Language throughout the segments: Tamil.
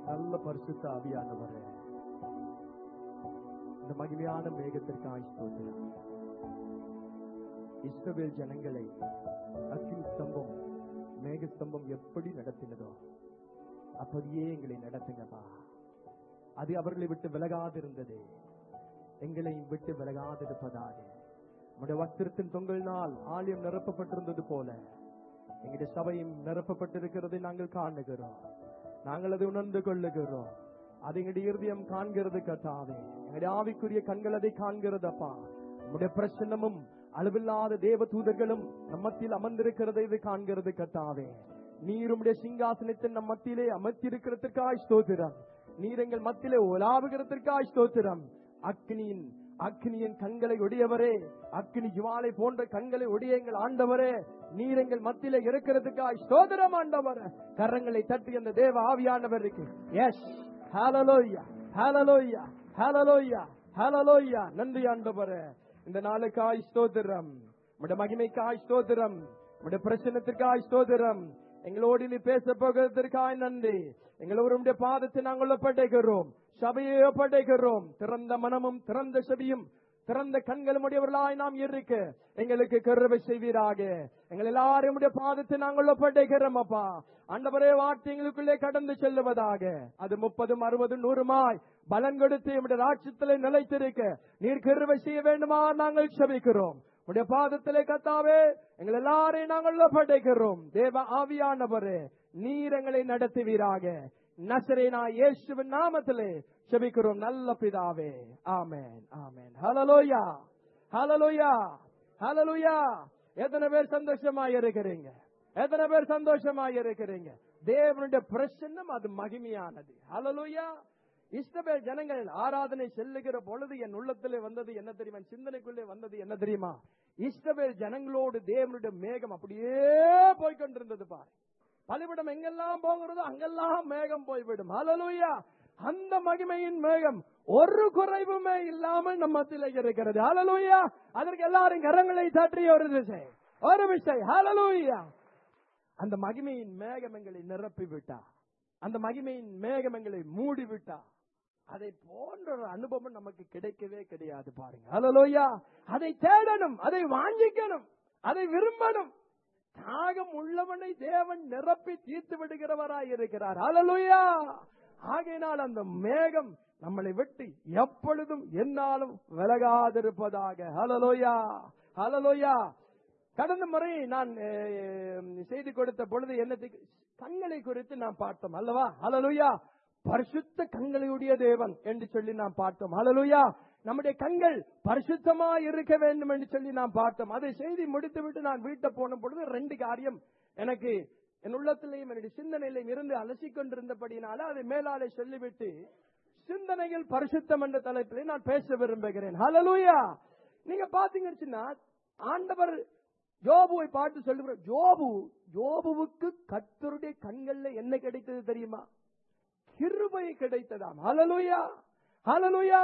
நல்ல பரிசுத்த ஆவியானவரே இந்த மகிமையான மேகத்திற்காக ஸ்தோத்திரம் இஸ்ரவேல் ஜனங்களை அக்கினி ஸ்தம்பம் மேக ஸ்தம்பம் எப்படி நடத்தினதோ அப்படியே எங்களை நடத்துங்கப்பா அது அவர்களை விட்டு விலகாதிருந்தது எங்களையும் விட்டு விலகாதிருப்பதாக நம்முடைய வஸ்திரத்தின் தொங்கலினால் ஆலயம் நிரப்பப்பட்டிருந்தது போல எங்களுடைய சபையும் நிரப்பப்பட்டிருக்கிறதை நாங்கள் காணுகிறோம் நாங்கள் அதை உணர்ந்து கொள்ளுகிறோம் அது எங்களுடைய இருதயம் காண்கிறது கத்தாவே எங்களுடைய ஆவிக்குரிய கண்கள் அதை காண்கிறதப்பா நம்முடைய பிரசன்னமும் அளவில்லாத தேவ தூதர்களும் நம் மத்தியில் அமர்ந்திருக்கிறதை இது காண்கிறது கத்தாவே நீர் உம்முடைய சிங்காசனத்தின் நம் மத்தியிலே அமர்த்தியிருக்கிறதற்காய் ஸ்தோத்திரம் நீர் எங்கள் மத்தியிலே உலாவுகிறதற்காய் ஸ்தோத்திரம் அக்னியின் அக்னியின் கண்களை ஒடியவரே அக்னி ஜுவாலை போன்ற கண்களை ஒடிய எங்கள் ஆண்டவரே நீர் எங்கள் மத்தியில இருக்கிறதுக்காய் ஸ்தோத்திரம் ஆண்டவர் கரங்களை தட்டி அந்த தேவ ஆவியானவருக்கு எஸ் ஹalleluya ஹalleluya ஹalleluya ஹalleluya நன்றி ஆண்டவரே இந்த நாளுக்காய் ஸ்தோத்திரம் உம்முடைய மகிமைக்காய் ஸ்தோத்திரம் உம்முடைய பிரச்சனத்திற்காய் ஸ்தோத்திரம் எங்களோடு நீ பேச போகிறதற்காய் நன்றி எங்களோருடைய பாதத்தை நாங்கள் ஒப்படைக்கிறோம் சபையை ஒப்படைக்கிறோம் திறந்த மனமும் திறந்த செவியும் திறந்த கண்களும் உடையவர்களாய் நாம் இருக்க எங்களுக்கு கருவை செய்வீராக எங்கள் எல்லாரும் உடைய பாதத்தை நாங்கள் ஒப்படைக்கிறோம் அப்பா ஆண்டவரே வார்த்தை எங்களுக்குள்ளே கடந்து செல்லுவதாக அது முப்பதும் அறுபது நூறுமாய் பலன் கொடுத்து நம்முடைய ராட்சத்திலே நிலைத்திருக்க நீர் கருவை செய்ய வேண்டுமா நாங்கள் செபிக்கிறோம் உடைய பாதத்திலே கத்தாவே எங்கள் எல்லாரையும் நாங்கள் ஒப்படைக்கிறோம் தேவ ஆவியானவரே நீர் எங்களை நடத்துவீராக நசரேனா இயேசுவின் நாமத்திலே செபிக்கிறோம் நல்ல பிதாவே ஆமென் ஆமென் ஹalleluya ஹalleluya ஹalleluya எத்தனை பேர் சந்தோஷமா இருக்கிறீங்க எத்தனை பேர் சந்தோஷமா இருக்கிறீங்க தேவனுடைய பிரசன்னம் அது மகிமையானது ஹalleluya இஸ்ரவேல் ஜனங்கள் ஆராதனை செல்லுகிற பொழுது என் உள்ளத்திலே வந்தது என்ன தெரியுமா என் சிந்தனைக்குள்ளே வந்தது என்ன தெரியுமா இஸ்ரவேல் ஜனங்களோடு தேவனுடைய மேகம் அப்படியே போய்கொண்டிருந்தது பாரு பலிபிடம் எங்கெல்லாம் போகிறதோ அங்கெல்லாம் மேகம் போய்விடும் ஹalleluya அந்த மகிமையின் மேகம் ஒரு குறைவுமே இல்லாமல் நம்ம மத்தியில் இருக்கிறது ஹalleluya அதற்கு எல்லாரும் கரங்களை தட்டி ஒரு திசை ஒரு விசை ஹalleluya அந்த மகிமையின் மேகம் எங்களை நிரப்பி விட்டா அந்த மகிமையின் மேகம் எங்களை மூடி விட்டா அதை போன்ற ஒரு அனுபவம் நமக்கு கிடைக்கவே கிடையாது பாருங்க ஹalleluya அதை தேடணும் அதை வாஞ்சிக்கணும் அதை விரும்பணும் தாகம் உள்ளவனை தேவன் நிரப்பி தீர்த்து விடுகிறவராய் இருக்கிறார் ஹalleluya ஆகையினால் அந்த மேகம் நம்மளை விட்டு எப்பொழுதும் என்னாலும் விலகாதிருப்பதாக ஹalleluya ஹalleluya கடந்த முறை நான் அஹ், செய்தி கொடுத்த பொழுது என்னத்துக்கு கண்களை குறித்து நாம் பார்த்தோம் அல்லவா ஹalleluya பரிசுத்த கண்களையுடைய தேவன் என்று சொல்லி நாம் பார்த்தோம் ஹalleluya நம்முடைய கண்கள் பரிசுத்தமா இருக்க வேண்டும் என்று சொல்லி நாம் பார்த்தோம் அதை செய்தி முடித்துவிட்டு நான் வீட்டை போன பொழுது ரெண்டு காரியம் எனக்கு என் உள்ளத்திலேயும் என்னுடைய சிந்தனையிலும் இருந்து அலசிக் கொண்டிருந்தபடினால அதை மேலாலே சொல்லிவிட்டு சிந்தனைகள் பரிசுத்தம் என்ற தலைப்பிலே நான் பேச விரும்புகிறேன் ஹalleluya நீங்க பாத்தீங்கன்னா ஆண்டவர் யோபுவை பார்த்து சொல்லுகிற யோபு யோபுவுக்கு கர்த்தருடைய கண்கள்ல என்ன கிடைத்தது தெரியுமா கிருபை கிடைத்ததாம் ஹalleluya ஹalleluya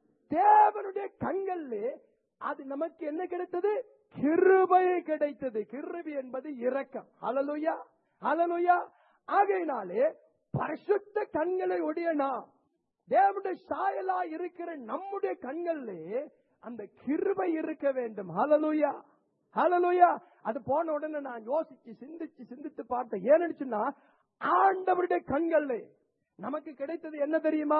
தேவனுடைய கண்கள்ல அது நமக்கு என்ன கிடைத்தது கிருபை கிடைத்தது கிருபை என்பது இரக்கம் ஹalleluya ஹalleluya ஆகையினாலே பரிசுத்த கண்களை உடைய நாம் தேவனுடைய சாயலா இருக்கிற நம்முடைய கண்கள்ல அந்த கிருபை இருக்க வேண்டும் ஹalleluya ஹalleluya அது போன உடனே நான் யோசிச்சு சிந்திச்சு சிந்தித்து பார்த்தேன் ஏன்னு சொன்னா ஆண்டவருடைய கண்கள்ல நமக்கு கிடைத்தது என்ன தெரியுமா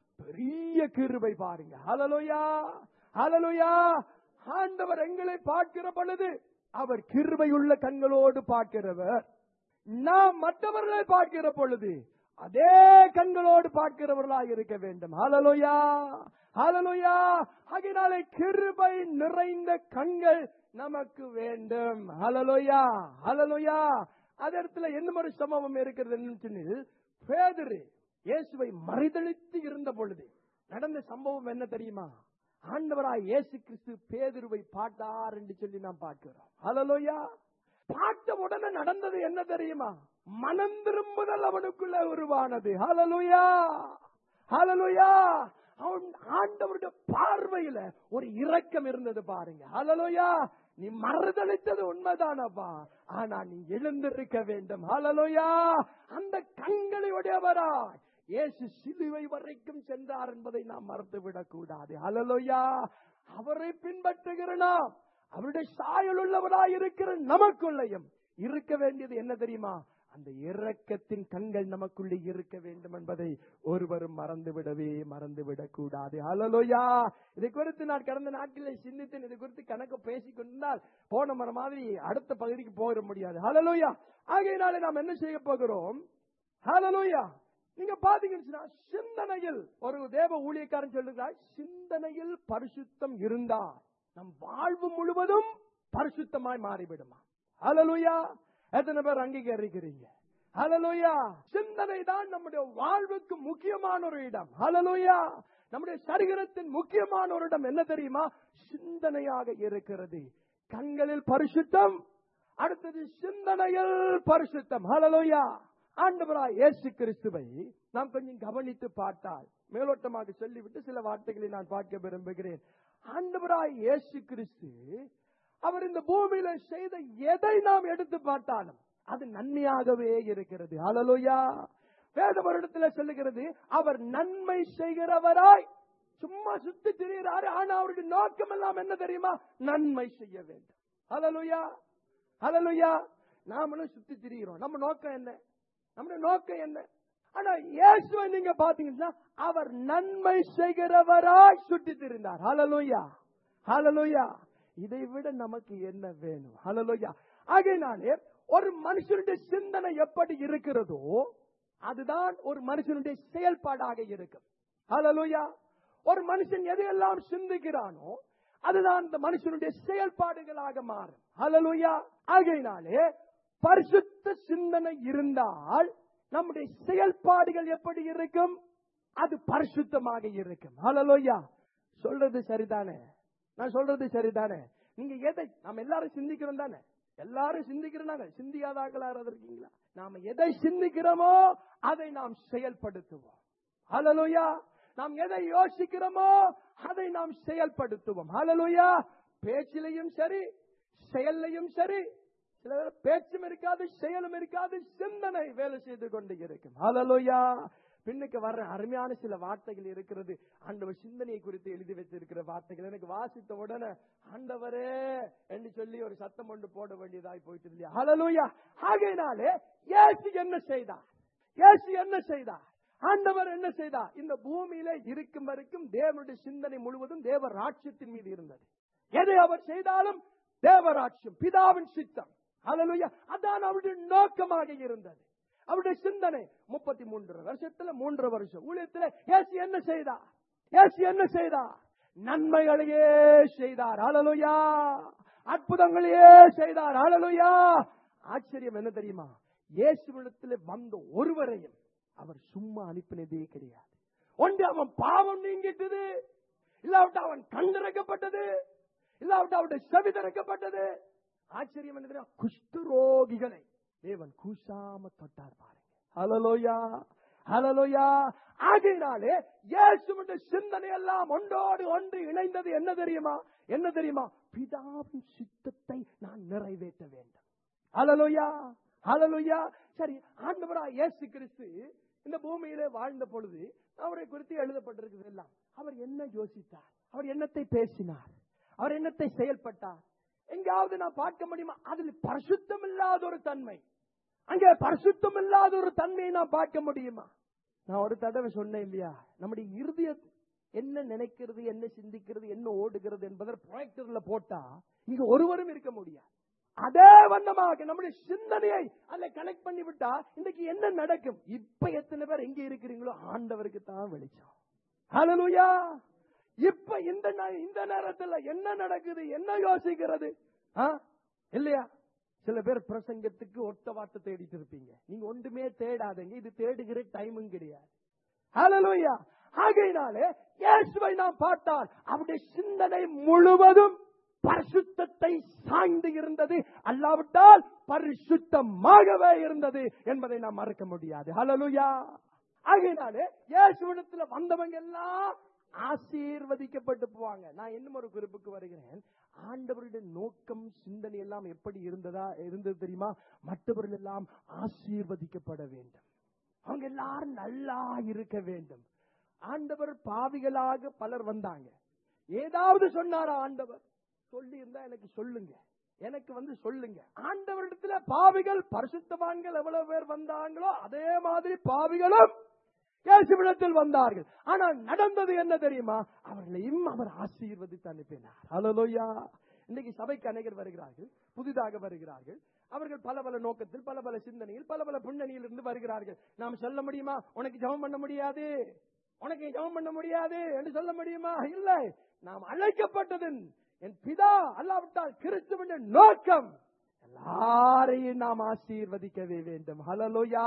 பெரிய கிருபை பாருங்க ஹalleluya ஹalleluya ஆண்டவர் எங்களை பார்க்கிற பொழுது அவர் கிருபையுள்ள கண்களோடு பார்க்கிறவர் நாம் மற்றவர்களை பார்க்கிற பொழுது அதே கண்களோடு பார்க்கிறவர்களாக இருக்க வேண்டும் ஹalleluya ஹalleluya ஆகையினாலே கிருபை நிறைந்த கண்கள் நமக்கு வேண்டும் ஹalleluya ஹalleluya அதே இடத்துல என்ன ஒரு சம்பவம் இருக்கிறது சொன்னில் பேதுரு இயேசுவை மறைதளித்து இருந்த பொழுது நடந்த சம்பவம் என்ன தெரியுமா ஆண்டவராய் இயேசு கிறிஸ்து பேதுருவை பார்த்தார் என்று சொல்லி நாம் பார்க்கிறோம் ஹalleluya பார்த்த உடனே நடந்தது என்ன தெரியுமா மனம் திரும்புதல் அவனுக்குள்ள உருவானது ஹalleluya ஹalleluya அவன் ஆண்டவருடைய பார்வையில ஒரு இரக்கம் இருந்தது பாருங்க ஹalleluya நீ மறுதளித்தது உண்மைதானப்பா ஆனா நீ எழுந்திருக்க வேண்டும் ஹalleluya அந்த கண்களை உடையவராய் இயேசு சிலுவை வரைக்கும் சென்றார் என்பதை நாம் மறந்துவிடக் கூடாது ஹalleluya அவரை பின்பற்றுகிற நாம் அவருடைய சாயல் உள்ளவராய் இருக்கிற நமக்குள்ளேயும் இருக்க வேண்டியது என்ன தெரியுமா அந்த இரக்கத்தின் கண்கள் நமக்குள்ளே இருக்க வேண்டும் என்பதை ஒருவரும் மறந்துவிடவே மறந்துவிடக் கூடாது ஹalleluya இதை குறித்து நான் கடந்த நாட்களில் சிந்தித்தேன் இது குறித்து கணக்கு பேசிக் கொண்டிருந்தால் போன மரம் மாதிரி அடுத்த பகுதிக்கு போக முடியாது ஹalleluya ஆகையினாலே நாம் என்ன செய்ய போகிறோம் ஹalleluya நீங்க பாத்தீங்கன்னா சிந்தனையில் ஒரு தேவ ஊழியக்காரன் சொல்லுகிறார் சிந்தனையில் பரிசுத்தம் இருந்தா நம் வாழ்வு முழுவதும் பரிசுத்தமாய் மாறிவிடுமா ஹalleluya எத்தனை பேர் அங்கீகரிக்கிறீங்க ஹalleluya சிந்தனை தான் நம்முடைய வாழ்வுக்கு முக்கியமான ஒரு இடம் ஹalleluya நம்முடைய சரீரத்தின் முக்கியமான ஒரு இடம் என்ன தெரியுமா சிந்தனையாக இருக்கிறது கண்களில் பரிசுத்தம் அடுத்தது சிந்தனையில் பரிசுத்தம் ஹalleluya ஆண்டவராய் இயேசு கிறிஸ்துவை நாம் கொஞ்சம் கவனித்து பார்த்தால் மேலோட்டமாக சொல்லிவிட்டு சில வார்த்தைகளை நான் பார்க்க விரும்புகிறேன் ஆண்டவராய் இயேசு கிறிஸ்து அவர் இந்த பூமியில செய்த எதை நாம் எடுத்து பார்த்தாலும் அது நன்மையாகவே இருக்கிறது ஹalleluya வேத வருடத்துல சொல்லுகிறது அவர் நன்மை செய்கிறவராய் சும்மா சுத்தி திரிகிறாரு ஆனா அவருடைய நோக்கம் எல்லாம் என்ன தெரியுமா நன்மை செய்ய வேண்டும் ஹalleluya ஹalleluya நாமளும் சுத்தி திரிகிறோம் நம்ம நோக்கம் என்ன நம்முடைய நோக்கம் என்ன ஆனா இயேசுவை நீங்க பாத்தீங்கன்னா அவர் நன்மை செய்கிறவராய் சுற்றி திரிந்தார் ஹalleluya ஹalleluya இதை விட நமக்கு என்ன வேணும் ஹalleluya ஆகையினாலே ஒரு மனுஷனுடைய சிந்தனை எப்படி இருக்கிறதோ அதுதான் ஒரு மனுஷனுடைய செயல்பாடாக இருக்கும் ஹalleluya ஒரு மனுஷன் எதையெல்லாம் சிந்திக்கிறானோ அதுதான் இந்த மனுஷனுடைய செயல்பாடுகளாக மாறும் ஹalleluya ஆகையினாலே பரிசுத்த சிந்தனை இருந்தால் நம்முடைய செயல்பாடுகள் எப்படி இருக்கும் அது பரிசுத்தமாக இருக்கும் ஹalleluya சொல்றது சரிதானே நான் சொல்றது சரிதானே நீங்க எதை நாம எல்லாரும் சிந்திக்கிறோம் தானே எல்லாரும் சிந்திக்கிறோம் சிந்தியாதாக்களா இருக்கீங்களா நாம எதை சிந்திக்கிறோமோ அதை நாம் செயல்படுத்துவோம் ஹalleluya நாம் எதை யோசிக்கிறோமோ அதை நாம் செயல்படுத்துவோம் ஹalleluya பேச்சிலையும் சரி செயல்லையும் சரி சில பேர் பேச்சும் இருக்காது செயலும் இருக்காது சிந்தனை வேலை செய்து கொண்டு இருக்கும் ஹalleluya பின்னுக்கு வர்ற அருமையான சில வார்த்தைகள் இருக்கிறது ஆண்டவர் சிந்தனையை குறித்து எழுதி வச்சிருக்கிற வார்த்தைகள் எனக்கு வாசித்த உடனே ஆண்டவரே என்று சொல்லி ஒரு சத்தம் ஒன்று போட வேண்டியதாய் போயிட்டு இல்லையா ஹalleluya ஆகையினாலே இயேசு என்ன செய்தார் இயேசு என்ன செய்தார் ஆண்டவர் என்ன செய்தார் இந்த பூமியில இருக்கும் வரைக்கும் தேவனுடைய சிந்தனை முழுவதும் தேவ ராட்சியத்தின் மீது இருந்தது எதை அவர் செய்தாலும் தேவராட்சியம் பிதாவின் சித்தம் ஹalleluya அதான் அவருடைய நோக்கமாக இருந்தது அவருடைய சிந்தனை முப்பத்தி மூன்று வருஷத்துல மூன்று வருஷம் ஊழியத்துல இயேசு என்ன செய்தார் இயேசு என்ன செய்தார் நன்மைகளையே செய்தார் ஹalleluya அற்புதங்களையே செய்தார் ஹalleluya ஆச்சரியம் என்ன தெரியுமா இயேசுவிடத்தில் வந்த ஒருவரையும் அவர் சும்மா அனுப்பினதே கிடையாது ஒன்று அவன் பாவம் நீங்கிட்டது இல்லாவிட்டு அவன் கண் திறக்கப்பட்டது இல்லாவிட்டு அவருடைய செவி திறக்கப்பட்டது ஆச்சரியம் என்ன தெரியுமா குஷ்டரோகிகளை தேவன் கூசாம தொட்டார் பாருங்க ஹலலோயா ஹலலோயா ஆகையினாலே இயேசுவின் சிந்தனை எல்லாம் ஒன்றோடு ஒன்று இணைந்தது என்ன தெரியுமா என்ன தெரியுமா பிதாவின் சித்தத்தை நான் நிறைவேற்ற வேண்டும் ஹலலோயா ஹலலோயா சரி ஆண்டவரா இயேசு கிறிஸ்து இந்த பூமியிலே வாழ்ந்த பொழுது அவரை குறித்து எழுதப்பட்டிருக்கிறது எல்லாம் அவர் என்ன யோசித்தார் அவர் என்னத்தை பேசினார் அவர் என்னத்தை செயல்பட்டார் எங்காவது நான் பார்க்க முடியுமா அதில் பரிசுத்தம் இல்லாத ஒரு தன்மை அங்கே பரிசுத்தம் இல்லாத ஒரு தன்மையை நான் பார்க்க முடியுமா நான் ஒரு தடவை சொன்னேன் இல்லையா நம்முடைய இறுதிய என்ன நினைக்கிறது என்ன சிந்திக்கிறது என்ன ஓடுகிறது என்பதை ப்ரொஜெக்டர்ல போட்டா இங்க ஒருவரும் இருக்க முடியாது அதே வண்ணமாக நம்முடைய சிந்தனையை அதுல கனெக்ட் பண்ணி விட்டா இன்னைக்கு என்ன நடக்கும் இப்ப எத்தனை பேர் எங்க இருக்கிறீங்களோ ஆண்டவருக்கு தான் வெளிச்சம் ஹalleluya இப்ப இந்த நே- இந்த நேரத்துல என்ன நடக்குது என்ன யோசிக்கிறது ஆ? இல்லையா சில பேர் பிரசங்கத்துக்கு ஒட்ட வார்த்தை தேடிட்டு இருப்பீங்க நீங்க ஒன்றுமே தேடாதீங்க இது தேடுகிற டைமும் கிடையாது ஹalleluya ஆகையினாலே இயேசுவை நாம் பார்த்தால் அவருடைய சிந்தனை முழுவதும் பரிசுத்தத்தை சாய்ந்து இருந்தது அல்லாவிட்டால் பரிசுத்தமாகவே இருந்தது என்பதை நாம் மறக்க முடியாது ஹalleluya ஆகையினாலே இயேசுவிடத்துல வந்தவங்க எல்லாம் ஆசீர்வதிக்கப்பட்டு போவாங்க நான் இன்னும் ஒரு குறிப்புக்கு வருகிறேன் ஆண்டவருடைய நோக்கம் சிந்தனை எல்லாம் எப்படி இருந்ததா இருந்தது தெரியுமா மற்றவர்கள் எல்லாம் ஆசீர்வதிக்கப்பட வேண்டும் அவங்க எல்லாரும் நல்லா இருக்க வேண்டும் ஆண்டவர் பாவிகளாக பலர் வந்தாங்க ஏதாவது சொன்னாரா ஆண்டவர் சொல்லி இருந்தா எனக்கு சொல்லுங்க எனக்கு வந்து சொல்லுங்க ஆண்டவரிடத்துல பாவிகள் பரிசுத்தவான்கள் எவ்வளவு பேர் வந்தாங்களோ அதே மாதிரி பாவிகளும் இயேசுவிடத்தில் வந்தார்கள் ஆனால் நடந்தது என்ன தெரியுமா அவர்களையும் அவர் ஆசீர்வதித்து அனுப்பினார் ஹalleluya இன்னைக்கு சபைக்கு அநேகர் வருகிறார்கள் புதிதாக வருகிறார்கள் அவர்கள் பல பல நோக்கத்தில் பல பல சிந்தனையில் பல பல பின்னணியில் இருந்து வருகிறார்கள் நாம் சொல்ல முடியுமா உனக்கு ஜெபம் பண்ண முடியாது உனக்கு ஜெபம் பண்ண முடியாது என்று சொல்ல முடியுமா இல்லை நாம் அழைக்கப்பட்டதன் என் பிதா அல்லாவிட்டால் கிறிஸ்துவின் நோக்கம் எல்லாரையும் நாம் ஆசீர்வதிக்கவே வேண்டும் ஹலலுயா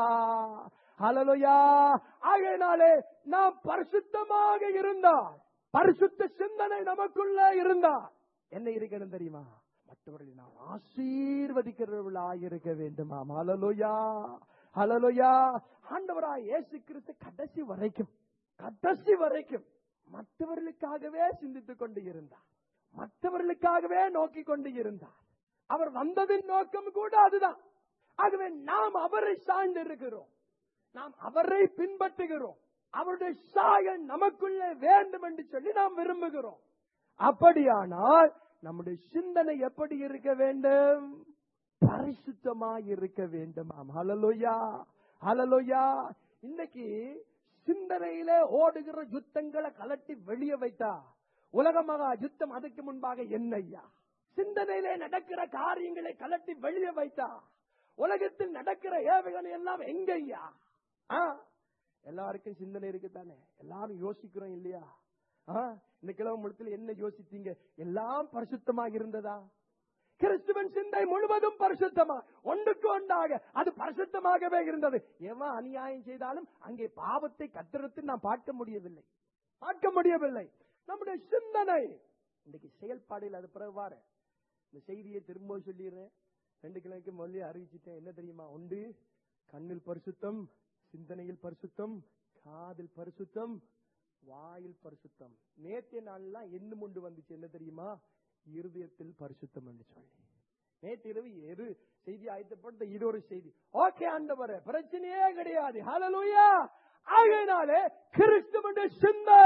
ஹலலுயா ஆகையினாலே நாம் பரிசுத்தமாக இருந்தால் பரிசுத்த சிந்தனை நமக்குள்ள இருந்தால் என்ன இருக்கணும் தெரியுமா மற்றவர்களை நாம் ஆசீர்வதிக்கிறவர்களாக இருக்க வேண்டுமா ஹலலுயா ஹலலுயா ஆண்டவராய் இயேசு கிறிஸ்து கடைசி வரைக்கும் கடைசி வரைக்கும் மற்றவர்களுக்காகவே சிந்தித்துக் கொண்டு இருந்தார் மற்றவர்களுக்காகவே நோக்கி கொண்டு இருந்தார் அவர் வந்ததின் நோக்கம் கூட அதுதான் ஆகவே நாம் அவரை சார்ந்து இருக்கிறோம் நாம் அவரை பின்பற்றுகிறோம் அவருடைய சாயல் நமக்குள்ளே வேண்டும் என்று சொல்லி நாம் விரும்புகிறோம் அப்படியானால் நம்முடைய சிந்தனை எப்படி இருக்க வேண்டும் பரிசுத்தமாய் இருக்க வேண்டுமாம் ஹலலோயா ஹலலோயா இன்னைக்கு சிந்தனையில ஓடுகிற யுத்தங்களை கலட்டி வெளியே வைத்தா உலக மகா யுத்தம் அதுக்கு முன்பாக என்னையா சிந்தனையிலே நடக்கிற காரியங்களை கலட்டி வெளியே வைத்தா உலகத்தில் நடக்கிற ஏவுகணை எல்லாம் எங்கய்யா ஆ? எல்லாருக்கும் சிந்தனை இருக்குதானே எல்லாரும் யோசிக்கிறோம் இல்லையா ஆ? இந்த கிழமை முழுத்தில் என்ன யோசித்தீங்க எல்லாம் பரிசுத்தமா இருந்ததா கிறிஸ்துவன் சிந்தை முழுவதும் பரிசுத்தமா ஒன்றுக்கு ஒன்றாக அது பரிசுத்தமாகவே இருந்தது எவன் அநியாயம் செய்தாலும் அங்கே பாவத்தை கத்திரத்தில் நான் பார்க்க முடியவில்லை பார்க்க முடியவில்லை நம்முடைய சிந்தனை இன்னைக்கு செயல்பாடில் அது பிறகு வார இந்த செய்தியை திரும்ப சொல்லிடுறேன் ரெண்டு கிழமைக்கு முதல்ல அறிவிச்சிட்டேன் என்ன தெரியுமா உண்டு கண்ணில் பரிசுத்தம் சிந்தனையில் பரிசுத்தம் காதில் பரிசுத்தம் வாயில் பரிசுத்தம் நேற்றைய நாள்லாம் என்ன முண்டு வந்துச்சு என்ன தெரியுமா இருதயத்தில் பரிசுத்தம் என்று சொல்லி நேற்று இரவு எது செய்தி ஆயத்தப்பட்ட இது ஒரு செய்தி ஓகே ஆண்டவரே பிரச்சனையே கிடையாது ஹalleluya ஆகையினாலே கிறிஸ்துவின் சிந்தை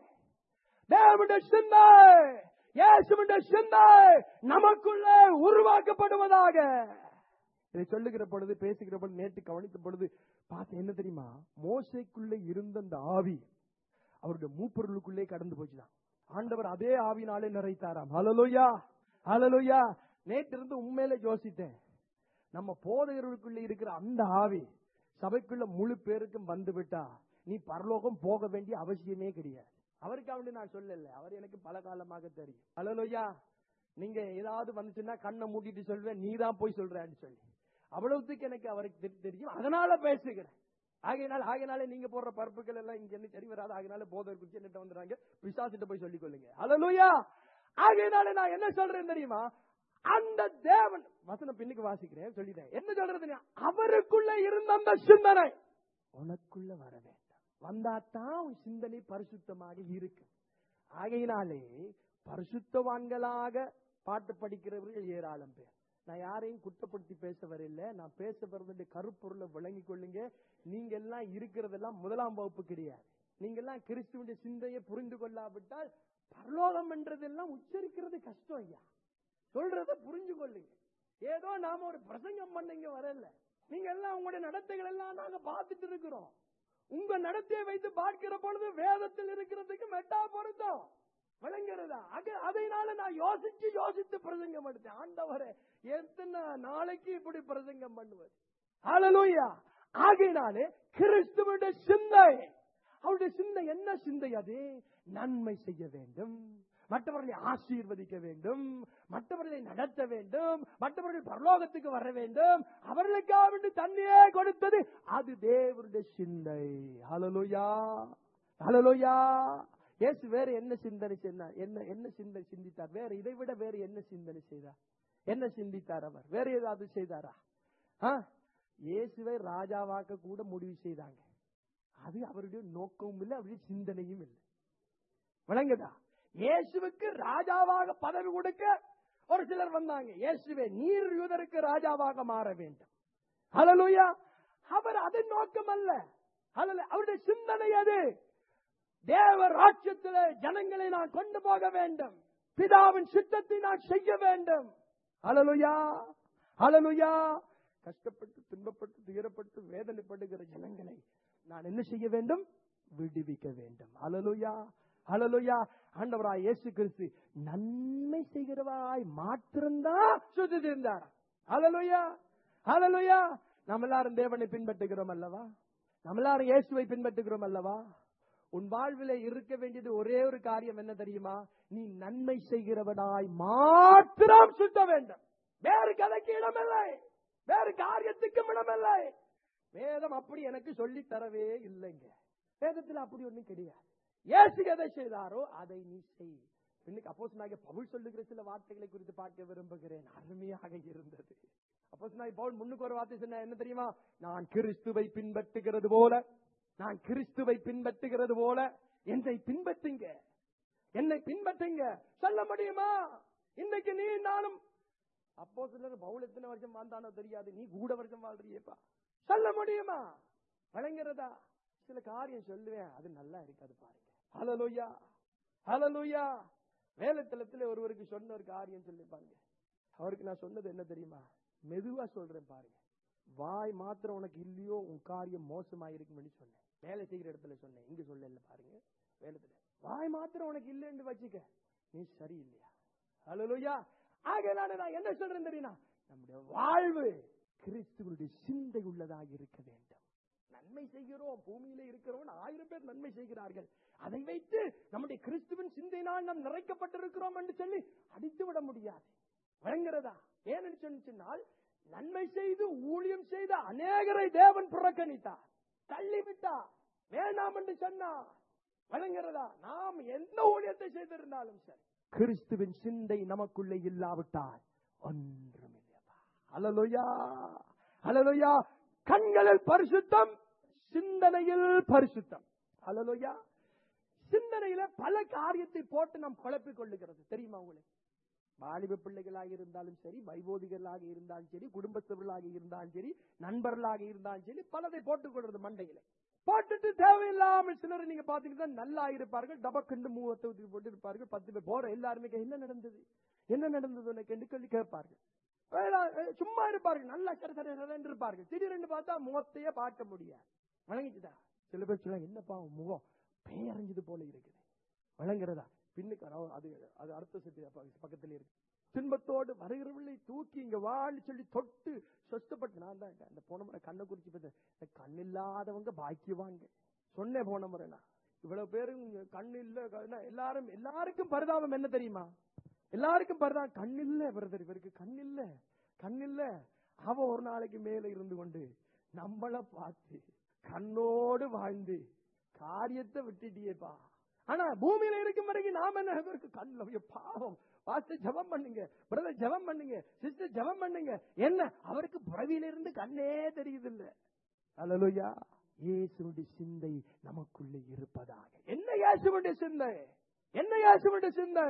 தேவனுடைய சிந்தை இயேசுவின் சிந்தை நமக்குள்ளே உருவாக்கப்படுவதாக இதை சொல்லுகிற பொழுது பேசுகிற பொழுது நேற்று கவனித்த பொழுது பார்த்து என்ன தெரியுமா மோசைக்குள்ளே இருந்த அந்த ஆவி அவருடைய மூப்பொருளுக்குள்ளே கடந்து போச்சுதான் ஆண்டவர் அதே ஆவினாலே நிறைத்தாராம் ஹலலோயா ஹலலோயா நேற்று இருந்து உண்மையில யோசித்தேன் நம்ம போதகர்களுக்குள்ள இருக்கிற அந்த ஆவி சபைக்குள்ள முழு பேருக்கும் வந்து விட்டா நீ பரலோகம் போக வேண்டிய அவசியமே கிடையாது அவருக்கு அவனு நான் சொல்லல அவர் எனக்கு பல காலமாக தெரியும் ஹலலோயா நீங்க ஏதாவது வந்துச்சுன்னா கண்ணை மூடிட்டு சொல்வேன் நீ தான் போய் சொல்றேன்னு சொல்லி அவ்வளவுத்துக்கு எனக்கு அவருக்கு தெரி- தெரியும் அதனால பேசுகிறேன் ஆகையினால் ஆகையினாலே நீங்க போடுற பரப்புகள் எல்லாம் இங்க என்ன சரி வராது ஆகையினால போதர் குறிச்சு என்னட்ட வந்துறாங்க பிசாசிட்ட போய் சொல்லிக் கொள்ளுங்க ஹalleluya ஆகையினால நான் என்ன சொல்றேன் தெரியுமா அந்த தேவன் வசனம் பின்னுக்கு வாசிக்கிறேன் சொல்லிட்டேன் என்ன சொல்றது தெரியுமா? அவருக்குள்ள இருந்த அந்த சிந்தனை உனக்குள்ள வர வேண்டும் வந்தாத்தான் உன் சிந்தனை பரிசுத்தமாக இருக்கு ஆகையினாலே பரிசுத்தவான்களாக பாட்டு படிக்கிறவர்கள் ஏராளம் பேர் நான் யாரையும் குற்றப்படுத்தி பேச வரல நான் பேச வருவதுடைய கருப்பொருளை விளங்கிக் கொள்ளுங்க நீங்க எல்லாம் இருக்கிறதெல்லாம் முதலாம் வகுப்பு கிடையாது நீங்க எல்லாம் கிறிஸ்துவனுடைய சிந்தையை புரிந்து கொள்ளாவிட்டால் பரலோகம் என்றதெல்லாம் உச்சரிக்கிறது கஷ்டம் ஐயா சொல்றத புரிஞ்சு கொள்ளுங்க ஏதோ நாம ஒரு பிரசங்கம் பண்ணீங்க வரல நீங்க எல்லாம் உங்களுடைய நடத்தைகள் எல்லாம் நாங்க பார்த்துட்டு இருக்கிறோம் உங்க நடத்தையை வைத்து பார்க்கிற பொழுது வேதத்தில் இருக்கிறதுக்கு மெட்டா பொருத்தம் விளங்குறதா அக- அதனால நான் யோசிச்சு யோசித்து பிரசங்கம் எடுத்தேன் ஆண்டவரே எத்தனை நாளைக்கு இப்படி பிரசங்கம் பண்ணுவது ஹalleluya ஆகையினாலே கிறிஸ்துவுடைய சிந்தை அவருடைய சிந்தை என்ன சிந்தை அது நன்மை செய்ய வேண்டும் மற்றவர்களை ஆசீர்வதிக்க வேண்டும் மற்றவர்களை நடத்த வேண்டும் மற்றவர்கள் பரலோகத்துக்கு வர வேண்டும் அவர்களுக்காக வேண்டி தன்னையே கொடுத்தது அது தேவனுடைய சிந்தை ஹalleluya ஹalleluya இயேசு வேற என்ன சிந்தனை செய்தார் என்ன என்ன சிந்தனை சிந்தித்தார் வேற இதை விட வேற என்ன சிந்தனை செய்தார் என்ன சிந்தித்தார் அவர் வேற ஏதாவது செய்தாரா ஆ? இயேசுவை ராஜாவாக்க கூட முடிவு செய்தாங்க அது அவருடைய நோக்கமும் இல்லை அவருடைய சிந்தனையும் இல்லை விளங்குதா இயேசுவுக்கு ராஜாவாக பதவி கொடுக்க ஒரு சிலர் வந்தாங்க இயேசுவே நீர் யூதருக்கு ராஜாவாக மாற வேண்டும் ஹalleluya அவர் அதை நோக்கம் அல்ல அல்ல அவருடைய சிந்தனை அது தேவ ராட்சத்திலே ஜனங்களை நான் கொண்டு போக வேண்டும் பிதாவின் சித்தத்தை நான் செய்ய வேண்டும் அலலுயா அலலுயா கஷ்டப்பட்டு துன்பப்பட்டு துயரப்பட்டு வேதனைப்படுகிற ஜனங்களை நான் என்ன செய்ய வேண்டும் விடுவிக்க வேண்டும் அலலுயா அலலுயா ஆண்டவராய் இயேசு கிறிஸ்து நன்மை செய்கிறவராய் மாத்திரம்தான் சுத்தி இருந்தார் அலலுயா அலலுயா நம்ம எல்லாரும் தேவனை பின்பற்றுகிறோம் அல்லவா நம்ம எல்லாரும் இயேசுவை பின்பற்றுகிறோம் அல்லவா உன் வாழ்விலே இருக்க வேண்டியது ஒரே ஒரு காரியம் என்ன தெரியுமா நீ நன்மை செய்கிறவனாய் மாத்திரம் சுத்த வேண்டும் வேறு கதைக்கு இடமில்லை வேறு காரியத்துக்கும் இடமில்லை வேதம் அப்படி எனக்கு சொல்லி தரவே இல்லைங்க வேதத்தில் அப்படி ஒண்ணும் கிடையாது இயேசு எதை செய்தாரோ அதை நீ செய் இன்னைக்கு அப்போஸ் பவுல் சொல்லுகிற சில வார்த்தைகளை குறித்து பார்க்க விரும்புகிறேன் அருமையாக இருந்தது அப்போஸ் பவுல் முன்னுக்கு ஒரு வார்த்தை சொன்ன என்ன தெரியுமா நான் கிறிஸ்துவை பின்பற்றுகிறது போல நான் கிறிஸ்துவை பின்பற்றுகிறது போல என்னை பின்பற்றுங்க என்னை பின்பற்றுங்க சொல்ல முடியுமா இன்னைக்கு நீ நானும் அப்போ சிலர் பவுல் எத்தனை வருஷம் வாழ்ந்தானோ தெரியாது நீ கூட வருஷம் வாழ்றியேப்பா சொல்ல முடியுமா வழங்குறதா சில காரியம் சொல்லுவேன் அது நல்லா இருக்காது பாருங்க ஹலலோயா ஹலலோயா வேலைத்தளத்துல ஒருவருக்கு சொன்ன ஒரு காரியம் சொல்லி பாருங்க அவருக்கு நான் சொன்னது என்ன தெரியுமா மெதுவா சொல்றேன் பாருங்க வாய் மாத்திரம் உனக்கு இல்லையோ உன் காரியம் மோசமாயிருக்கும்னு சொன்னேன் வேலை செய்கிற இடத்துல சொன்னேன் இங்க சொல்லல பாருங்க வேலைத்துல வாய் மாத்திரம் உனக்கு இல்லைன்னு வச்சுக்க நீ சரியில்லையா ஹலோயா ஆக நான் என்ன சொல்றேன் தெரியுமா நம்முடைய வாழ்வு கிறிஸ்துவனுடைய சிந்தை உள்ளதாக இருக்க வேண்டும் நன்மை செய்கிறோம் பூமியில இருக்கிறோம் ஆயிரம் பேர் நன்மை செய்கிறார்கள் அதை வைத்து நம்முடைய கிறிஸ்துவின் சிந்தையினால் நாம் நிறைக்கப்பட்டிருக்கிறோம் என்று சொல்லி அடித்து விட முடியாது வழங்குறதா ஏன்னு சொன்னால் நன்மை செய்து ஊழியம் செய்த அநேகரை தேவன் புறக்கணித்தார் தள்ளிவிட்டார் வேண்டாம் என்று சொன்னார் வழங்குறதா நாம் எந்த ஊழியத்தை செய்திருந்தாலும் சரி கிறிஸ்துவின் சிந்தை நமக்குள்ளே இல்லாவிட்டால் ஒன்றுமில்லையப்பா அலலுயா அலலுயா கண்களில் பரிசுத்தம் சிந்தனையில் பரிசுத்தம் அலலுயா சிந்தனையில பல காரியத்தை போட்டு நாம் குழப்பிக் கொள்ளுகிறது தெரியுமா உங்களுக்கு வாலிப பிள்ளைகளாக இருந்தாலும் சரி வைபோதிகளாக இருந்தாலும் சரி குடும்பத்தவர்களாக இருந்தாலும் சரி நண்பர்களாக இருந்தாலும் சரி பலதை போட்டுக் கொள்றது மண்டையில போட்டுட்டு தேவையில்லாமல் சிலர் நீங்க பாத்தீங்கன்னா நல்லா இருப்பார்கள் டபக்கண்டு மூவத்தை ஊத்தி போட்டு இருப்பார்கள் பத்து பேர் போற எல்லாருமே கே- என்ன நடந்தது என்ன நடந்தது உனக்கு என்று சொல்லி கேட்பார்கள் வேற- அஹ் சும்மா இருப்பார்கள் நல்லா சர சர சரன்னு இருப்பார்கள் திடீரென்று பார்த்தா முகத்தையே பார்க்க முடியாது வழங்கிச்சுதா சில பேர் சொல்லுவாங்க என்னப்பா உன் முகம் பேரஞ்சது போல இருக்குது வழங்குறதா பின்னுக்கு அதாவது அது அது அடுத்த செட்டு பக்கத்துல இருக்கு துன்பத்தோடு வருகிறவர்களை தூக்கி இங்க வாழி சொல்லி தொட்டு சொஸ்தப்பட்டு நான் தான் அந்த போன முறை கண்ணை குறிச்சு பார்த்தேன் இந்த கண் இல்லாதவங்க பாக்கியவாங்க சொன்னேன் போன முறை நான் இவ்வளவு பேரும் இங்க கண் இல்ல கண்ண- எல்லாரும் எல்லாருக்கும் பரிதாபம் என்ன தெரியுமா எல்லாருக்கும் பரிதாபம் கண் இல்ல பிரதர் இவருக்கு கண் இல்ல கண் இல்ல அவ ஒரு நாளைக்கு மேல இருந்து கொண்டு நம்மள பார்த்து கண்ணோடு வாழ்ந்து காரியத்தை விட்டுட்டியேப்பா ஆனா பூமியில இருக்கும் வரைக்கும் நாம என்ன இவருக்கு கண்ணில் ஐயோ, பாவம் பார்த்து ஜெபம் பண்ணுங்க பிரதர் ஜெபம் பண்ணுங்க சிஸ்டர் ஜெபம் பண்ணுங்க என்ன அவருக்கு புறவியில இருந்து கண்ணே தெரியுது இல்ல அல்லலுயா இயேசுடைய சிந்தை நமக்குள்ளே இருப்பதாக என்ன இயேசுடைய சிந்தை என்ன இயேசுடைய சிந்தை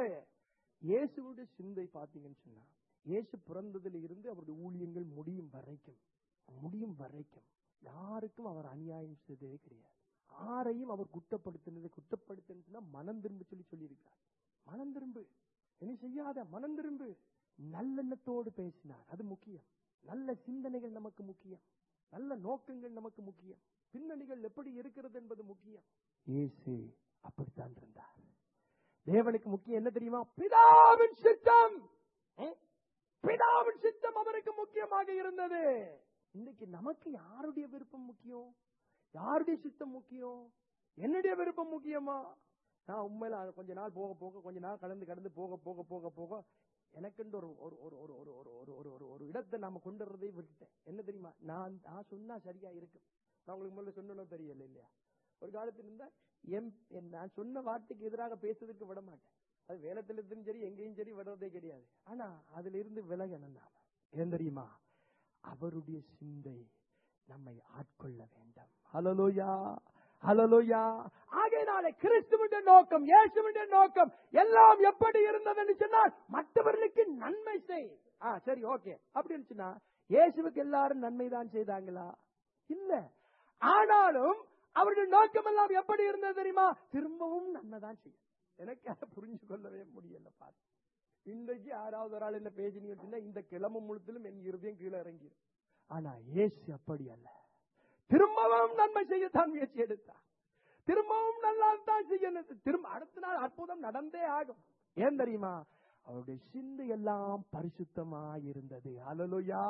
இயேசுடைய சிந்தை பாத்தீங்கன்னு சொன்னா இயேசு பிறந்ததுல இருந்து அவருடைய ஊழியங்கள் முடியும் வரைக்கும் முடியும் வரைக்கும் யாருக்கும் அவர் அநியாயம் செய்ததே கிடையாது யாரையும் அவர் குற்றப்படுத்தினது குற்றப்படுத்தினா மனம் திரும்ப சொல்லி சொல்லியிருக்கிறார் மனம் திரும்பு என்ன செய்யாத மனம் திரும்பு நல்லெண்ணத்தோடு பேசினார் அது முக்கியம் நல்ல சிந்தனைகள் நமக்கு முக்கியம் நல்ல நோக்கங்கள் நமக்கு முக்கியம் பின்னணிகள் எப்படி இருக்கிறது என்பது முக்கியம் இயேசு அப்படித்தான் இருந்தார் தேவனுக்கு முக்கியம் என்ன தெரியுமா பிதாவின் சித்தம் ம்? பிதாவின் சித்தம் அவருக்கு முக்கியமாக இருந்தது இன்னைக்கு நமக்கு யாருடைய விருப்பம் முக்கியம் யாருடைய சித்தம் முக்கியம் என்னுடைய விருப்பம் முக்கியமா நான் உண்மையில அது கொஞ்ச நாள் போக போக கொஞ்ச நாள் கடந்து கடந்து போக போக போக போக எனக்குன்னு ஒரு ஒரு ஒரு ஒரு ஒரு ஒரு ஒரு ஒரு ஒரு ஒரு இடத்தை நாம கொண்டு வர்றதை விட்டுட்டேன் என்ன தெரியுமா நான் நான் சொன்னா சரியா இருக்கும் நான் உங்களுக்கு முதல்ல சொன்னோம் தெரியல இல்லையா ஒரு காலத்துல இருந்தா எம் என் நான் சொன்ன வார்த்தைக்கு எதிராக பேசுறதுக்கு விட மாட்டேன் அது வேலத்திலும் சரி எங்கேயும் சரி விடுறதே கிடையாது ஆனா அதுல இருந்து விலகணும் நாம ஏன் தெரியுமா அவருடைய சிந்தை நம்மை ஆட்கொள்ள வேண்டும் ஹலலோயா ஹலலோயா ஆகையினாலே கிறிஸ்துவின் நோக்கம் இயேசுவின் நோக்கம் எல்லாம் எப்படி இருந்ததுன்னு சொன்னால் மற்றவர்களுக்கு நன்மை செய் ஆ சரி ஓகே அப்படின்னு சொன்னா இயேசுவுக்கு எல்லாரும் நன்மை தான் செய்தாங்களா இல்ல ஆனாலும் அவர்கள் நோக்கமெல்லாம் எப்படி இருந்தது தெரியுமா திரும்பவும் நன்மைதான் செய்யும் எனக்கு அதை புரிஞ்சு கொள்ளவே முடியல பாரு இன்றைக்கு யாராவது ஒரு ஆள் என்ன பேசினீங்கன்னு சொன்னா இந்த கிளம்பு முழுத்திலும் என் இருதயம் கீழே இறங்கி ஆனா ஏசு அப்படி அல்ல திரும்பவும் நன்மை செய்யத்தான் முயற்சி எடுத்தார் திரும்பவும் நல்லா தான் செய்யணும் திரும்ப அடுத்த நாள் அற்புதம் நடந்தே ஆகும் ஏன் தெரியுமா அவருடைய சிந்தை எல்லாம் பரிசுத்தமா இருந்தது அலலுயா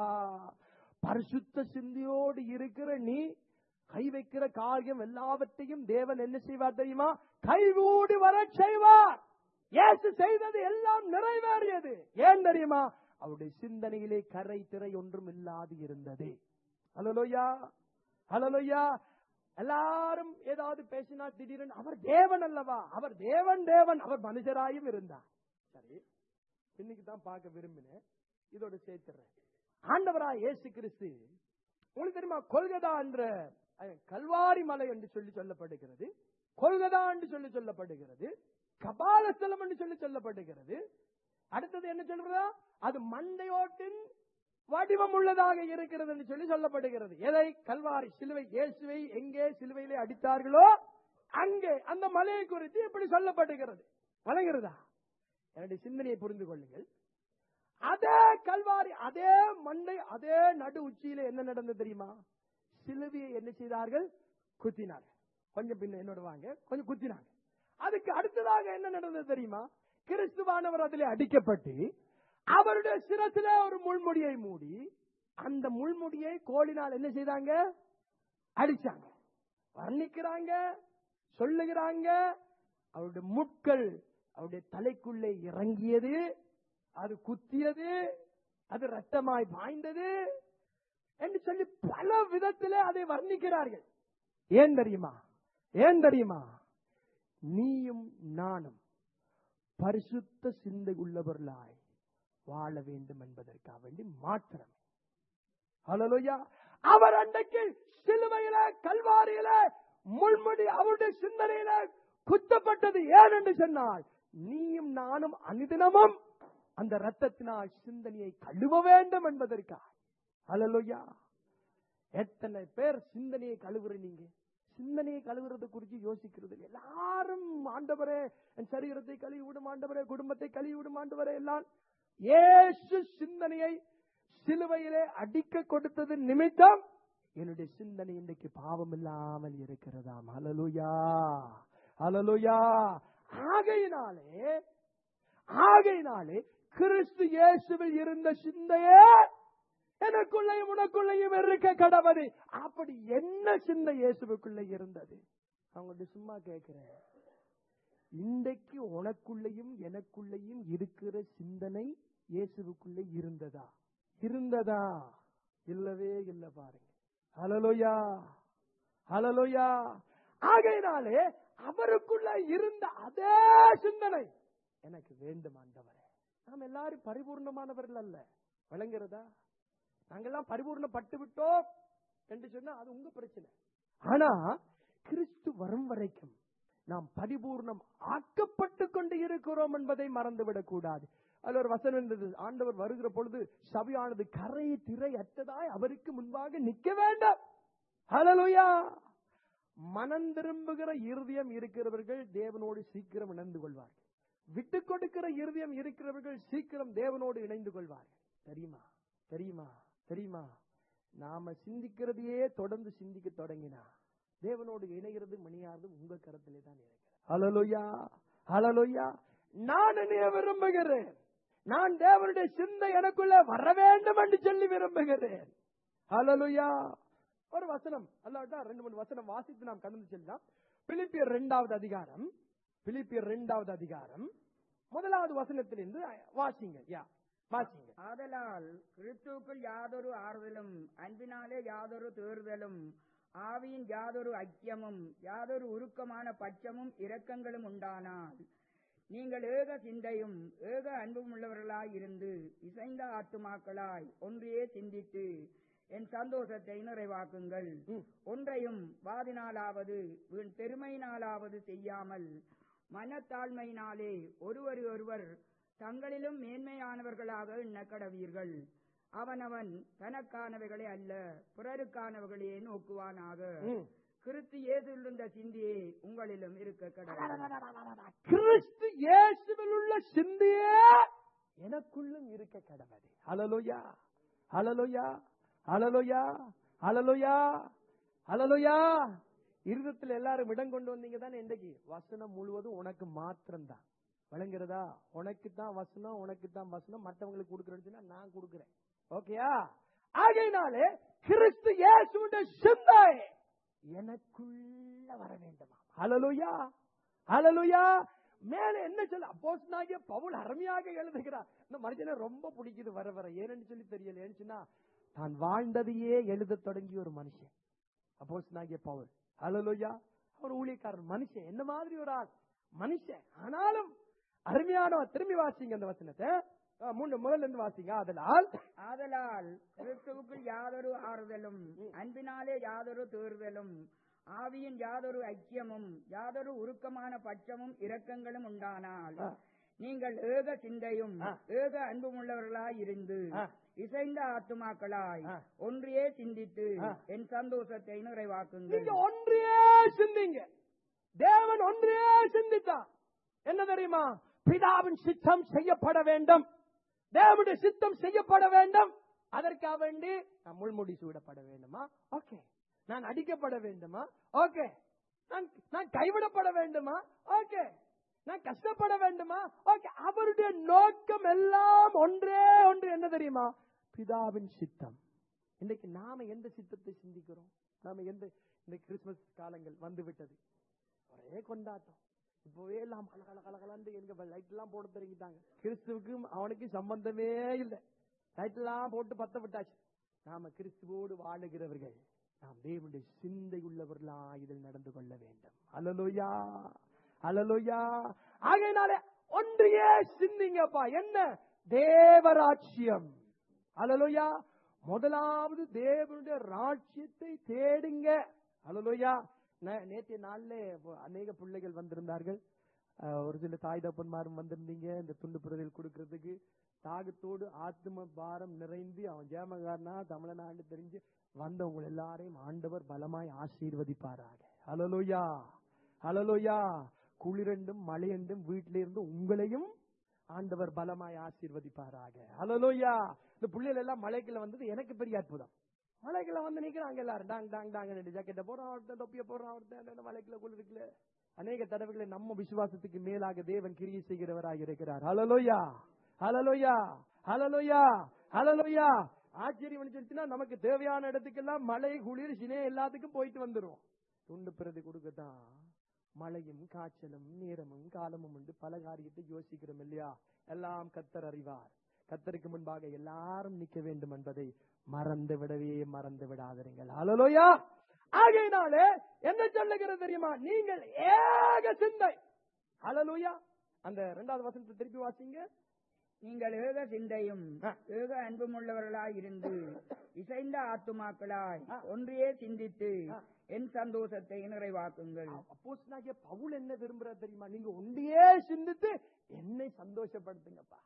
பரிசுத்த சிந்தையோடு இருக்கிற நீ கை வைக்கிற காரியம் எல்லாவற்றையும் தேவன் என்ன செய்வார் தெரியுமா கைகூடி வர செய்வார் இயேசு செய்தது எல்லாம் நிறைவேறியது ஏன் தெரியுமா அவருடைய சிந்தனையிலே கரை திரை ஒன்றும் இல்லாது இருந்தது அலலோயா அலலோயா எல்லாரும் ஏதாவது பேசினா திடீரென அவர் தேவன் அல்லவா அவர் தேவன் தேவன் அவர் மனுஷராயும் இருந்தார் சரி இன்னைக்கு தான் பார்க்க விரும்பினேன் இதோட சேர்த்துறேன் ஆண்டவரா இயேசு கிறிஸ்து உங்களுக்கு தெரியுமா கொல்கதா என்ற அஹ், கல்வாரி மலை என்று சொல்லி சொல்லப்படுகிறது கொல்கதா என்று சொல்லி சொல்லப்படுகிறது கபாலஸ்தலம் என்று சொல்லி சொல்லப்படுகிறது அடுத்தது என்ன சொல்றதா அது மண்டையோட்டின் வடிவம் உள்ளதாக இருக்கிறது என்று சொல்லி சொல்லப்படுகிறது எதை கல்வாரி சிலுவை இயேசுவை எங்கே சிலுவையிலே அடித்தார்களோ அங்கே அந்த மலையை குறித்து இப்படி சொல்லப்படுகிறது வழங்குகிறதா என்னுடைய சிந்தனையை புரிந்து கொள்ளுங்கள் அதே கல்வாரி அதே மண்ணை அதே நடு உச்சியில என்ன நடந்தது தெரியுமா சிலுவையை என்ன செய்தார்கள் குத்தினார்கள் கொஞ்சம் பின்ன என்னோட வாங்க கொஞ்சம் குத்தினாங்க அதுக்கு அடுத்ததாக என்ன நடந்தது தெரியுமா கிறிஸ்துவானவர் அதிலே அடிக்கப்பட்டு அவருடைய சிரசிலே ஒரு முள்முடியை மூடி அந்த முள்முடியை கோலினால் என்ன செய்தாங்க அடிச்சாங்க வர்ணிக்கிறாங்க சொல்லுகிறாங்க அவருடைய முட்கள் அவருடைய தலைக்குள்ளே இறங்கியது அது குத்தியது அது ரத்தமாய் பாய்ந்தது என்று சொல்லி பல விதத்திலே அதை வர்ணிக்கிறார்கள் ஏன் தெரியுமா ஏன் தெரியுமா நீயும் நானும் பரிசுத்த சிந்தை உள்ளவர்களாய் வாழ வேண்டும் என்பதற்காக வேண்டி மாத்திரம் ஹalleluya அவர் அன்றைக்கு சிலுவையில கல்வாரியில முள்முடி அவருடைய சிந்தனையில குத்தப்பட்டது ஏன் என்று சொன்னால் நீயும் நானும் அனுதினமும் அந்த ரத்தத்தினால் சிந்தனையை கழுவ வேண்டும் என்பதற்காக ஹalleluya எத்தனை பேர் சிந்தனையை கழுவுற நீங்க சிந்தனையை கழுவுறது குறித்து யோசிக்கிறது இல்லை. எல்லாரும் ஆண்டவரே என் சரீரத்தை கழுவி விடும் ஆண்டவரே குடும்பத்தை கழுவி விடும் ஆண்டவரே எல்லாம் இயேசு சிந்தனையை சிலுவையிலே அடிக்க கொடுத்தது நிமித்தம் என்னுடைய சிந்தனை இன்றைக்கு பாவம் இல்லாமல் இருக்கிறதாம் அலலுயா அலலுயா ஆகையினாலே ஆகையினாலே கிறிஸ்து இயேசுவில் இருந்த சிந்தையே எனக்குள்ளேயும் உனக்குள்ளேயும் இருக்க கடவுது அப்படி என்ன சிந்தை இயேசுவுக்குள்ள இருந்தது அவங்கள்ட்ட சும்மா கேட்கிறேன் இன்றைக்கு உனக்குள்ளேயும் எனக்குள்ளேயும் இருக்கிற சிந்தனை இயேசுவுக்குள்ளே இருந்ததா இருந்ததா இல்லவே இல்ல பாருங்க ஹலலோயா ஹலலோயா ஆகையினாலே அவருக்குள்ள இருந்த அதே சிந்தனை எனக்கு வேண்டும் ஆண்டவரே நாம் எல்லாரும் பரிபூர்ணமானவர்கள் அல்ல விளங்குறதா நாங்கெல்லாம் பரிபூர்ணப்பட்டு விட்டோம் என்று சொன்னா அது உங்க பிரச்சனை ஆனா கிறிஸ்து வரும் வரைக்கும் நாம் பரிபூர்ணம் ஆக்கப்பட்டு கொண்டு இருக்கிறோம் என்பதை மறந்துவிடக் கூடாது அதுல ஒரு வசனம் இருந்தது ஆண்டவர் வருகிற பொழுது சபையானது கரை திரை அற்றதாய் அவருக்கு முன்பாக நிற்க வேண்டும் ஹalleluya மனம் திரும்புகிற இருதயம் இருக்கிறவர்கள் தேவனோடு சீக்கிரம் இணைந்து கொள்வார்கள் விட்டு கொடுக்கிற இருதயம் இருக்கிறவர்கள் சீக்கிரம் தேவனோடு இணைந்து கொள்வார்கள் தெரியுமா தெரியுமா தெரியுமா நாம சிந்திக்கிறதையே தொடர்ந்து சிந்திக்க தொடங்கினா தேவனோடு இணைகிறது மணியாவது உங்க கரத்திலே தான் இருக்கிறது ஹalleluya ஹalleluya நான் என்னைய விரும்புகிறேன் நான் தேவனுடைய சிந்தை எனக்குள்ள வர வேண்டும் என்று சொல்லி விரும்புகிறேன் ஹalleluya ஒரு வசனம் அல்லாட்டா ரெண்டு மூணு வசனம் வாசித்து நாம் கடந்து செல்லலாம் பிலிப்பியர் இரண்டாவது அதிகாரம் பிலிப்பியர் இரண்டாவது அதிகாரம் முதலாவது வசனத்திலிருந்து வாசிங்க யா வாசிங்க ஆதலால் கிறிஸ்துவுக்குள் யாதொரு ஆறுதலும் அன்பினாலே யாதொரு தேறுதலும் ஆவியின் யாதொரு ஐக்கியமும் யாதொரு உருக்கமான பட்சமும் இரக்கங்களும் உண்டானால் நீங்கள் ஏக சிந்தையும் ஏக அன்பும் உள்ளவர்களாய் இருந்து இசைந்த ஆத்துமாக்களாய் ஒன்றையே சிந்தித்து என் சந்தோஷத்தை நிறைவாக்குங்கள் ம். ஒன்றையும் வாதினாலாவது வீண் பெருமையினாலாவது செய்யாமல் மனத்தாழ்மையினாலே ஒருவர் ஒருவர் தங்களிலும் மேன்மையானவர்களாக எண்ணக்கடவீர்கள் அவனவன் தனக்கானவைகளை அல்ல பிறருக்கானவைகளையே நோக்குவானாக ம். கிறிஸ்து இயேசுவில் இருந்த சிந்தியே உங்களிலும் இருக்க கடவுள் கிறிஸ்து இயேசுவில் உள்ள சிந்தையே எனக்குள்ளும் இருக்க கடவுளே ஹalleluya ஹalleluya ஹalleluya ஹalleluya ஹalleluya இருதயத்துல எல்லாரும் இடம் கொண்டு வந்தீங்க தானே இன்றைக்கு வசனம் முழுவதும் உனக்கு மாத்திரம்தான் விளங்குறதா உனக்கு தான் வசனம் உனக்கு தான் வசனம் மற்றவங்களுக்கு கொடுக்கறேன்னு நான் கொடுக்கிறேன் ஓகேயா ஆகையினாலே கிறிஸ்து இயேசுடைய சிந்தை எனக்குள்ள வர வேண்டுமா ஹalleluya ஹalleluya மேல என்ன சொல்ல அப்போஸ்தலனாகிய பவுல் அருமையாக எழுதுகிறார் இந்த மனுஷனை ரொம்ப பிடிக்குது வர வர ஏன்னு சொல்லி தெரியல ஏன்னு சொன்னா தான் வாழ்ந்ததையே எழுத தொடங்கிய ஒரு மனுஷன் அப்போஸ்தலனாகிய பவுல் ஹalleluya அவர் ஊழியக்காரர் மனுஷன் என்ன மாதிரி ஒரு ஆள் மனுஷன் ஆனாலும் அருமையான திரும்பி வாசிங்க அந்த வசனத்தை ஆ, மூணு முதல்ல இருந்து வாசிங்க அதனால் ஆதலால் கிறிஸ்துவுக்குள் யாதொரு ஆறுதலும் அன்பினாலே யாதொரு தேர்தலும் ஆவியின் யாதொரு ஐக்கியமும் யாதொரு உருக்கமான பட்சமும் இரக்கங்களும் உண்டானால் ஆ. நீங்கள் ஏக சிந்தையும் ஆ. ஏக அன்புமுள்ளவர்களாய் இருந்து ஆ. இசைந்த ஆத்துமாக்களாய் ஆ. ஒன்றியே சிந்தித்து ஆ. என் சந்தோஷத்தை நிறைவாக்குங்கள் நீங்க ஒன்றையே சிந்திங்க தேவன் ஒன்றையே சிந்தித்தான் என்ன தெரியுமா பிதாவின் சித்தம் செய்யப்பட வேண்டும் தேவனுடைய சித்தம் செய்யப்பட வேண்டும் அதற்காக வேண்டி நான் முள்முடி சூடப்பட வேண்டுமா ஓகே நான் அடிக்கப்பட வேண்டுமா ஓகே நான் நான் கைவிடப்பட வேண்டுமா ஓகே நான் கஷ்டப்பட வேண்டுமா ஓகே அவருடைய நோக்கம் எல்லாம் ஒன்றே ஒன்று என்ன தெரியுமா பிதாவின் சித்தம் இன்னைக்கு நாம எந்த சித்தத்தை சிந்திக்கிறோம் நாம எந்த இந்த கிறிஸ்துமஸ் காலங்கள் வந்து விட்டது ஒரே கொண்டாட்டம் இப்பவே எல்லாம் கல கல கல கலந்து எங்க லைட் எல்லாம் போட தெரிஞ்சிட்டாங்க கிறிஸ்துவுக்கும் அவனுக்கும் சம்பந்தமே இல்லை லைட் எல்லாம் போட்டு பத்த விட்டாச்சு நாம கிறிஸ்துவோடு வாழுகிறவர்கள் நாம் தேவனுடைய சிந்தை உள்ளவர்களா இதில் நடந்து கொள்ள வேண்டும் அலலோயா அலலோயா ஆகையினாலே ஒன்றையே சிந்திங்கப்பா என்ன தேவராட்சியம் அலலோயா முதலாவது தேவனுடைய ராட்சியத்தை தேடுங்க அலலோயா நேற்றைய நாள்ல அநேக பிள்ளைகள் வந்திருந்தார்கள் அஹ், ஒரு சில தாய் தப்பன்மாரும் வந்திருந்தீங்க இந்த துண்டு பிரதிகள் கொடுக்கறதுக்கு தாகத்தோடு ஆத்ம பாரம் நிறைந்து அவன் ஜேமகாரனா தமிழனாண்டு தெரிஞ்சு வந்தவங்க எல்லாரையும் ஆண்டவர் பலமாய் ஆசீர்வதிப்பாராக ஹலலோயா ஹலலோயா குளிரண்டும் மழையண்டும் வீட்டில இருந்து உங்களையும் ஆண்டவர் பலமாய் ஆசீர்வதிப்பாராக ஹலலோயா இந்த பிள்ளைகள் எல்லாம் மலைக்குள்ள வந்தது எனக்கு பெரிய அற்புதம் மலைக்குள்ள வந்து நிக்கிறாங்க எல்லாரும் டாங் டாங் டாங் ரெண்டு ஜாக்கெட்டை போடுறான் ஒருத்தன் தொப்பிய போடுறான் ஒருத்தன் மலைக்குள்ள குளிருக்குல அநேக தடவைகளை நம்ம விசுவாசத்துக்கு மேலாக தேவன் கிரியை செய்கிறவராக இருக்கிறார் ஹலலோயா ஹலலோயா ஹலலோயா ஹலலோயா ஆச்சரியம் சொல்லிச்சுன்னா நமக்கு தேவையான இடத்துக்கெல்லாம் மழை குளிர் சினே எல்லாத்துக்கும் போயிட்டு வந்துரும் துண்டு பிறகு கொடுக்கத்தான் மழையும் காய்ச்சலும் நேரமும் காலமும் உண்டு பல காரியத்தை யோசிக்கிறோம் இல்லையா எல்லாம் கத்தர் அறிவார் கத்தருக்கு முன்பாக எல்லாரும் நிக்க வேண்டும் என்பதை மறந்து விடவே மறந்து விடாதிருங்கள் ஹalleluya ஆகையினாலே என்ன சொல்லுகிறது தெரியுமா நீங்கள் ஏக சிந்தை ஹalleluya அந்த இரண்டாவது வசனத்தை திருப்பி வாசிங்க நீங்கள் ஏக சிந்தையும் ஆ. ஏக அன்புமுள்ளவர்களாய் இருந்து இசைந்த ஆத்துமாக்களாய் ஆ. ஒன்றையே சிந்தித்து ஆ. என் சந்தோஷத்தை நிறைவாக்குங்கள் அப்போஸ்தலனாகிய பவுல் என்ன விரும்புறார் தெரியுமா நீங்க ஒன்றையே சிந்தித்து என்னை சந்தோஷப்படுத்துங்கப்பா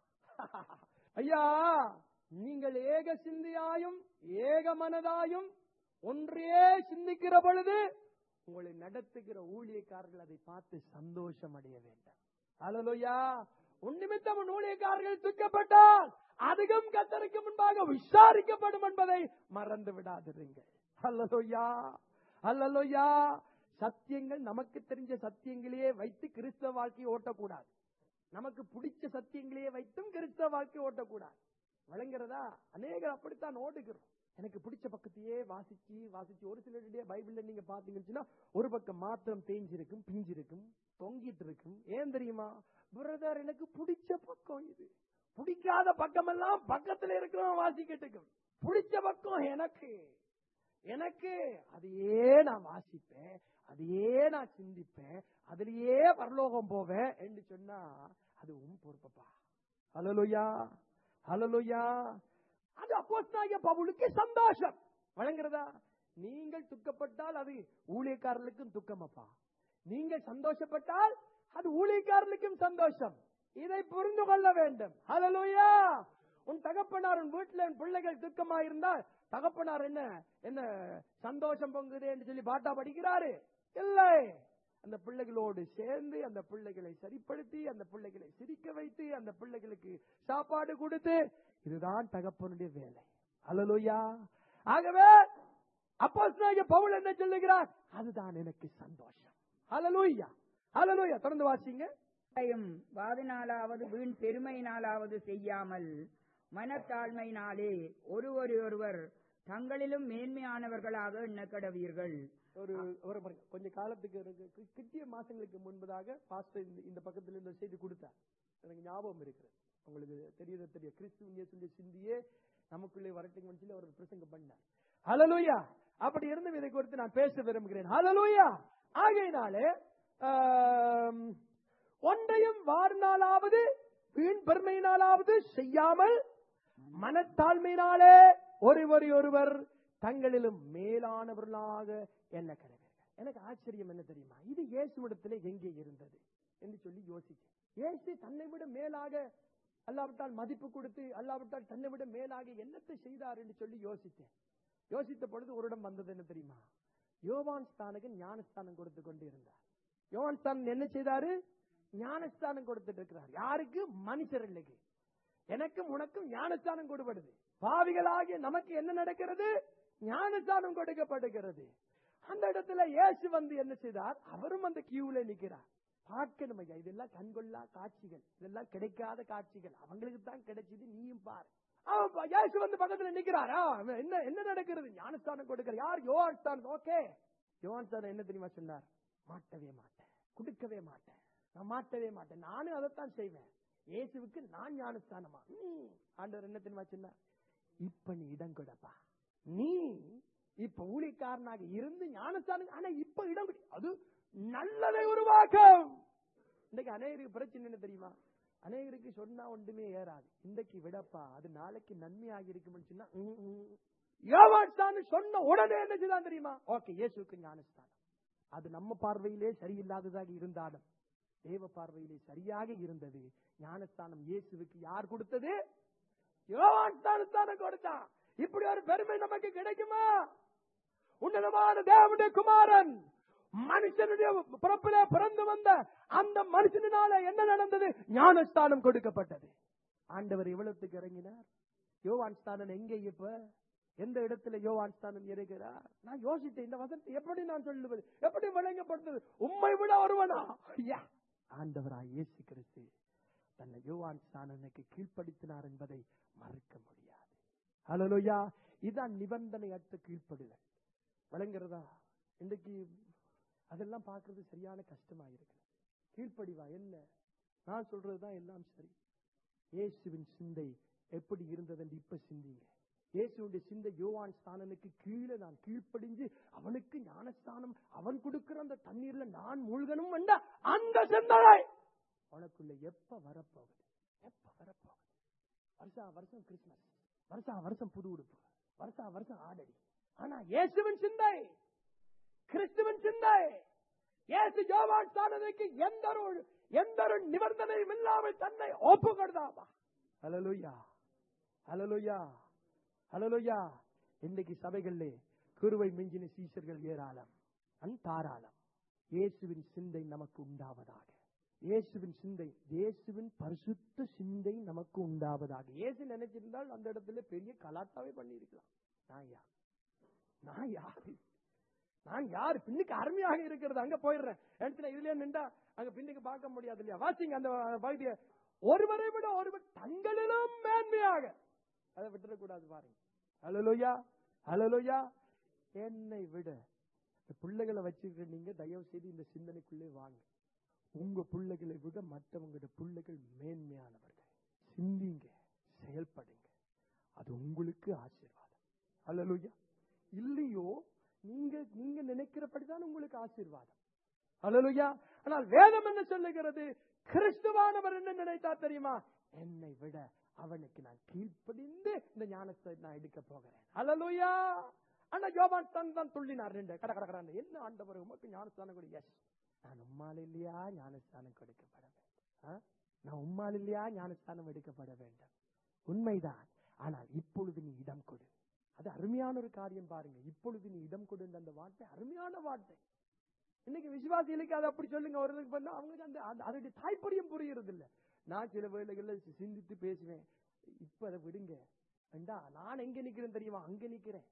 ஐயா நீங்கள் ஏக சிந்தையாயும் ஏக மனதாயும் ஒன்றையே சிந்திக்கிற பொழுது உங்களை நடத்துகிற ஊழியக்காரர்கள் அதை பார்த்து சந்தோஷம் அடைய வேண்டும் அலலுயா உன் நிமித்தம் உன் ஊழியக்காரர்கள் துக்கப்பட்டால் அதுவும் கத்தருக்கு முன்பாக விசாரிக்கப்படும் என்பதை மறந்து விடாதிருங்கள் அல்லலுயா அல்லலுயா சத்தியங்கள் நமக்கு தெரிஞ்ச சத்தியங்களையே வைத்து கிறிஸ்தவ வாழ்க்கையை ஓட்டக்கூடாது நமக்கு பிடிச்ச சத்தியங்களையே வைத்தும் கிறிஸ்தவ வாழ்க்கையை ஓட்டக்கூடாது விளங்குறதா அநேகர் அப்படித்தான் ஓடுகிறோம் எனக்கு பிடிச்ச பக்கத்தையே வாசிச்சு வாசிச்சு ஒரு சிலருடைய பைபிள்ல நீங்க பாத்தீங்கன்னா ஒரு பக்கம் மாத்திரம் தேஞ்சிருக்கும் பிஞ்சிருக்கும் தொங்கிட்டு இருக்கும் ஏன் தெரியுமா பிரதர் எனக்கு பிடிச்ச பக்கம் இது பிடிக்காத பக்கம் எல்லாம் பக்கத்துல இருக்கிறவன் வாசிக்கிட்டு இருக்கும் பிடிச்ச பக்கம் எனக்கு எனக்கு அதையே நான் வாசிப்பேன் அதையே நான் சிந்திப்பேன் அதுலயே பரலோகம் போவேன் என்று சொன்னா அது உன் பொறுப்பப்பா ஹலலுயா ஹலலுயா அது அப்போஸ்தலனாகிய பவுலுக்கு சந்தோஷம் வழங்குறதா நீங்கள் துக்கப்பட்டால் அது ஊழியக்காரர்களுக்கும் துக்கமப்பா நீங்கள் சந்தோஷப்பட்டால் அது ஊழியக்காரர்களுக்கும் சந்தோஷம் இதை புரிந்து கொள்ள வேண்டும் ஹலலுயா உன் தகப்பனார் உன் வீட்டுல உன் பிள்ளைகள் துக்கமா இருந்தால் தகப்பனார் என்ன என்ன சந்தோஷம் பொங்குதே என்று சொல்லி பாட்டா படிக்கிறாரு இல்லை அந்த பிள்ளைகளோடு சேர்ந்து அந்த பிள்ளைகளை சரிப்படுத்தி அந்த பிள்ளைகளை சிரிக்க வைத்து அந்த பிள்ளைகளுக்கு சாப்பாடு கொடுத்து இதுதான் தகப்பனுடைய வேலை அல்லலுயா ஆகவே அப்போஸ்தலனாகிய பவுல் என்ன சொல்லுகிறார் அதுதான் எனக்கு சந்தோஷம் அல்லலுயா அல்லலுயா தொடர்ந்து வாசிங்க யும் வாதினாலாவது வீண் பெருமையினாலாவது செய்யாமல் மனத்தாழ்மையினாலே ஒருவர் ஒருவர் தங்களிலும் மேன்மையானவர்களாக எண்ணக்கடவீர்கள் ஒரு ஒரு பாருங்க, கொஞ்ச காலத்துக்கு எனக்கு கி- கிட்டிய மாசங்களுக்கு முன்பதாக பாஸ்டர் இந்த- இந்த பக்கத்துல இந்த செய்தி கொடுத்தார் எனக்கு ஞாபகம் இருக்கிறது உங்களுக்கு தெரியுது தெரிய கிறிஸ்துவின் சொல்லி சிந்தியே நமக்குள்ளே வரட்டுங்கன்னு சொல்லி அவர் பிரசங்கம் பண்ணார் ஹalleluya அப்படி இருந்தும் இதை குறித்து நான் பேச விரும்புகிறேன் ஹalleluya ஆகையினாலே ஆம், ஒன்றையும் வாரினாலாவது வீண் பெருமையினாலாவது செய்யாமல் மனத்தாழ்மையினாலே ஒருவர் ஒருவர் தங்களிலும் மேலானவர்களாக எண்ண கடவீர்கள் எனக்கு ஆச்சரியம் என்ன தெரியுமா இது இயேசுவிடத்திலே எங்கே இருந்தது என்று சொல்லி யோசிச்சேன் இயேசு தன்னை விட மேலாக அல்லாவிட்டால் மதிப்பு கொடுத்து அல்லாவிட்டால் தன்னை விட மேலாக என்னத்தை செய்தார் என்று சொல்லி யோசித்தேன் யோசித்த பொழுது ஒரு இடம் வந்தது என்ன தெரியுமா யோவான் ஸ்தானகன் ஞானஸ்தானம் கொடுத்து கொண்டு இருந்தார் யோவான் ஸ்தானன் என்ன செய்தாரு ஞானஸ்தானம் கொடுத்துட்டு இருக்கிறார் யாருக்கு மனுஷர்களுக்கு எனக்கும் உனக்கும் ஞானஸ்தானம் கொடுப்படுது பாவிகளாகிய நமக்கு என்ன நடக்கிறது ஞானஸ்தானம் கொடுக்கப்படுகிறது அந்த இடத்துல இயேசு வந்து என்ன செய்தார் அவரும் அந்த கியூல நிக்கிறார் பார்க்கணும் ஐயா இதெல்லாம் கண்கொள்ளா காட்சிகள் இதெல்லாம் கிடைக்காத காட்சிகள் அவங்களுக்கு தான் கிடைச்சது நீயும் பாரு அவன் ப- இயேசு வந்து பக்கத்துல நிக்கிறாரா அவன் என்ன என்ன நடக்கிறது ஞானஸ்தானம் கொடுக்கிற யார் யோவான் ஸ்தானம் ஓகே யோவான் ஸ்தானம் என்ன தெரியுமா சொன்னார் மாட்டவே மாட்டேன் கொடுக்கவே மாட்டேன் நான் மாட்டவே மாட்டேன் நானும் அதைத்தான் செய்வேன் இயேசுவுக்கு நான் ஞானஸ்தானமா ம். ஆண்டவர் என்ன தெரியுமா சொன்னார் இப்ப நீ இடம் கொடுப்பா நீ இப்ப ஊழியக்காரனாக இருந்து ஞானஸ்தானம் ஆனா இப்ப இடம் கொடு. அது நல்லதை உருவாக்கும் இன்னைக்கு அநேகருக்கு பிரச்சனை என்ன தெரியுமா அநேகருக்கு சொன்னா ஒன்றுமே ஏறாது இன்றைக்கு விடப்பா அது நாளைக்கு நன்மையாக இருக்கும்னு சொன்னா ம், ம். யோவான் சொன்ன உடனே என்ன செய்தான் தெரியுமா ஓகே இயேசுக்கு ஞானஸ்தானம் அது நம்ம பார்வையிலே சரியில்லாததாக இருந்தாலும் தேவ பார்வையிலே சரியாக இருந்தது ஞானஸ்தானம் இயேசுவுக்கு யார் கொடுத்தது யோவான் ஸ்தானஸ்தானம் கொடுத்தான் இப்படி ஒரு பெருமை நமக்கு கிடைக்குமா உன்னதமான தேவனுடைய குமாரன் மனுஷனுடைய பிறப்பிலே பிறந்து வந்த அந்த மனுஷனால என்ன நடந்தது ஞானஸ்தானம் கொடுக்கப்பட்டது ஆண்டவர் எவ்வளவுக்கு இறங்கினார் யோவான் ஸ்தானம் எங்க இப்ப எந்த இடத்துல யோவான் ஸ்தானம் இருக்கிறார் நான் யோசித்தேன் இந்த வசனத்தை எப்படி நான் சொல்லுவது எப்படி விளங்கப்படுத்துவது உம்மை விட ஒருவனா ஐயா ஆண்டவராய் இயேசு கிறிஸ்து தன்னை யோவான் ஸ்தானனுக்கு கீழ்ப்படுத்தினார் என்பதை மறுக்க முடியாது ஹalleluya இதான் நிபந்தனையற்ற கீழ்ப்படுதல் விளங்குறதா இன்னைக்கு அதெல்லாம் பார்க்கிறது சரியான கஷ்டமா இருக்கு கீழ்ப்படிவா என்ன நான் சொல்றதுதான் எல்லாம் சரி இயேசுவின் சிந்தை எப்படி இருந்தது என்று இப்ப சிந்திங்க இயேசுடைய சிந்தை யோவான் ஸ்தானனுக்கு கீழே நான் கீழ்ப்படிஞ்சு அவனுக்கு ஞானஸ்தானம் அவன் கொடுக்கிற அந்த தண்ணீர்ல நான் மூழ்கணும் என்ற அந்த சிந்தனை உனக்குள்ள எப்ப வரப்போகுது எப்ப வரப்போகுது வருஷா வருஷம் கிறிஸ்துமஸ் வருஷா வருஷம் புது உடுப்பு வருஷா வருஷம் ஆடடி ஆனா இயேசுவின் சிந்தை கிறிஸ்துவின் சிந்தை இயேசு யோவான் ஸ்தானனுக்கு எந்த ஒரு எந்த ஒரு நிபந்தனையும் இல்லாமல் தன்னை ஒப்பு கொடுத்தாமா ஹalleluya ஹalleluya ஹalleluya இன்னைக்கு சபைகளிலே குருவை மிஞ்சின சீசர்கள் ஏராளம் அன் தாராளம் இயேசுவின் சிந்தை நமக்கு உண்டாவதாக இயேசுவின் சிந்தை இயேசுவின் பரிசுத்த சிந்தை நமக்கு உண்டாவதாக இயேசு நினைச்சிருந்தால் அந்த இடத்துல பெரிய கலாட்டாவே பண்ணியிருக்கலாம் நான் யார் நான் யாரு நான் யார் பின்னுக்கு அருமையாக இருக்கிறது அங்க போயிடுறேன் இடத்துல இதுல நின்றா அங்க பின்னுக்கு பார்க்க முடியாது இல்லையா வாசிங்க அந்த பகுதியை ஒருவரை விட ஒருவர் தங்களிலும் மேன்மையாக அதை விட்டுறக்கூடாது பாருங்க அலலுயா அலலுயா என்னை விட இந்த பிள்ளைகளை வச்சுக்கிட்டு நீங்க தயவு செய்து இந்த சிந்தனைக்குள்ளே வாங்க உங்க பிள்ளைகளை விட மற்றவங்களோட பிள்ளைகள் மேன்மையானவர்கள் சிந்திங்க செயல்படுங்க அது உங்களுக்கு ஆசீர்வாதம் அல்லலுயா இல்லையோ நீங்க நீங்க நினைக்கிறபடிதான் உங்களுக்கு ஆசீர்வாதம் அல்லலுயா ஆனால் வேதம் என்ன சொல்லுகிறது கிறிஸ்துவானவர் என்ன நினைத்தா தெரியுமா என்னை விட அவனுக்கு நான் கீழ்ப்படிந்து இந்த ஞானத்தை நான் எடுக்க போகிறேன் அல்லலுயா ஆனா யோவான் தான் தான் துள்ளினார் ரெண்டு கட கட கடன்னு. என்ன ஆண்டவர் உமக்கு ஞானஸ்தானம் கொடு எஸ் நான் உம்மால் இல்லையா ஞானஸ்தானம் கொடுக்கப்பட வேண்டும் ஆ? நான் உம்மால் இல்லையா ஞானஸ்தானம் எடுக்கப்பட வேண்டும் உண்மைதான் ஆனால் இப்பொழுது நீ இடம் கொடு அது அருமையான ஒரு காரியம் பாருங்க இப்பொழுது நீ இடம் கொடு என்ற அந்த வார்த்தை அருமையான வார்த்தை இன்னைக்கு விசுவாசிகளுக்கு அதை அப்படி சொல்லுங்க ஒரு பண்ணா அவங்களுக்கு அந்த அந்த- அதோடைய தாய்ப்பரியம் புரியுறது இல்ல நான் சில வேளைகள்ல சி- சிந்தித்து பேசுவேன் இப்ப அதை விடுங்க வேண்டா நான் எங்க நிக்கிறேன் தெரியுமா அங்க நிக்கிறேன்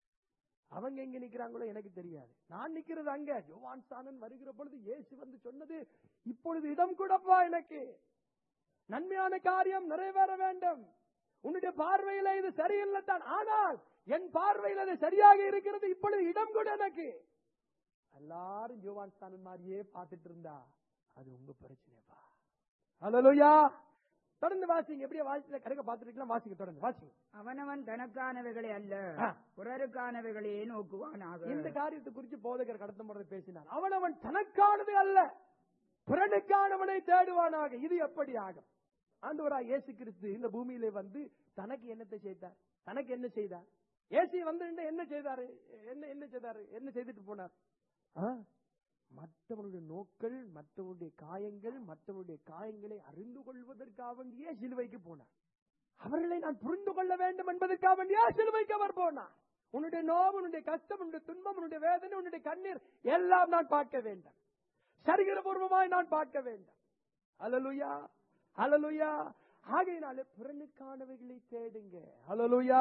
அவங்க எங்க நிக்கிறாங்களோ எனக்கு தெரியாது நான் நிக்கிறது அங்க யோவான் சானன் வருகிற பொழுது இயேசு வந்து சொன்னது இப்பொழுது இடம் கூடப்பா எனக்கு நன்மையான காரியம் நிறைவேற வேண்டும் உன்னுடைய பார்வையில இது சரியில்லை தான் ஆனால் என் பார்வையில் அது சரியாக இருக்கிறது இப்பொழுது இடம் கூட எனக்கு எல்லாரும் யோவான் ஸ்தானன் மாதிரியே பார்த்துட்டு இருந்தா அது உங்க பிரச்சனைப்பா ஹalleluya தொடர்ந்து வாசிங்க எப்படியே வாசிச்ச கணக்க பார்த்துட்டு இருக்கலாம் வாசிங்க தொடர்ந்து வாசிங்க அவனவன் தனக்கானவைகளை அல்ல ஆ. பிறருக்கானவைகளையே நோக்குவானாக இந்த காரியத்தை குறித்து போதகர் கடத்த முறை பேசினார் அவனவன் தனக்கானது அல்ல பிறனுக்கானவனை தேடுவானாக இது எப்படி ஆகும் ஆண்டவராய் இயேசு கிறிஸ்து இந்த பூமியிலே வந்து தனக்கு என்னத்தை செய்தார் தனக்கு என்ன செய்தார் இயேசு வந்து என்ன செய்தாரு என்ன என்ன செய்தாரு என்ன செய்துட்டு போனார் ஆ? மற்றவனுடைய நோக்கள் மற்றவனுடைய காயங்கள் மற்றவனுடைய காயங்களை அறிந்து கொள்வதற்காக வேண்டியே சிலுவைக்கு போனார் அவர்களை நான் புரிந்து கொள்ள வேண்டும் என்பதற்காக வேண்டியே சிலுவைக்கு அவர் போனார் உன்னுடைய நோவு உன்னுடைய கஷ்டம் உன்னுடைய துன்பம் உன்னுடைய வேதனை உன்னுடைய கண்ணீர் எல்லாம் நான் பார்க்க வேண்டும் சரீரபூர்வமாய் நான் பார்க்க வேண்டும் அலலுயா அலலுயா ஆகையினாலே பிறனுக்கானவைகளை தேடுங்க அலலுயா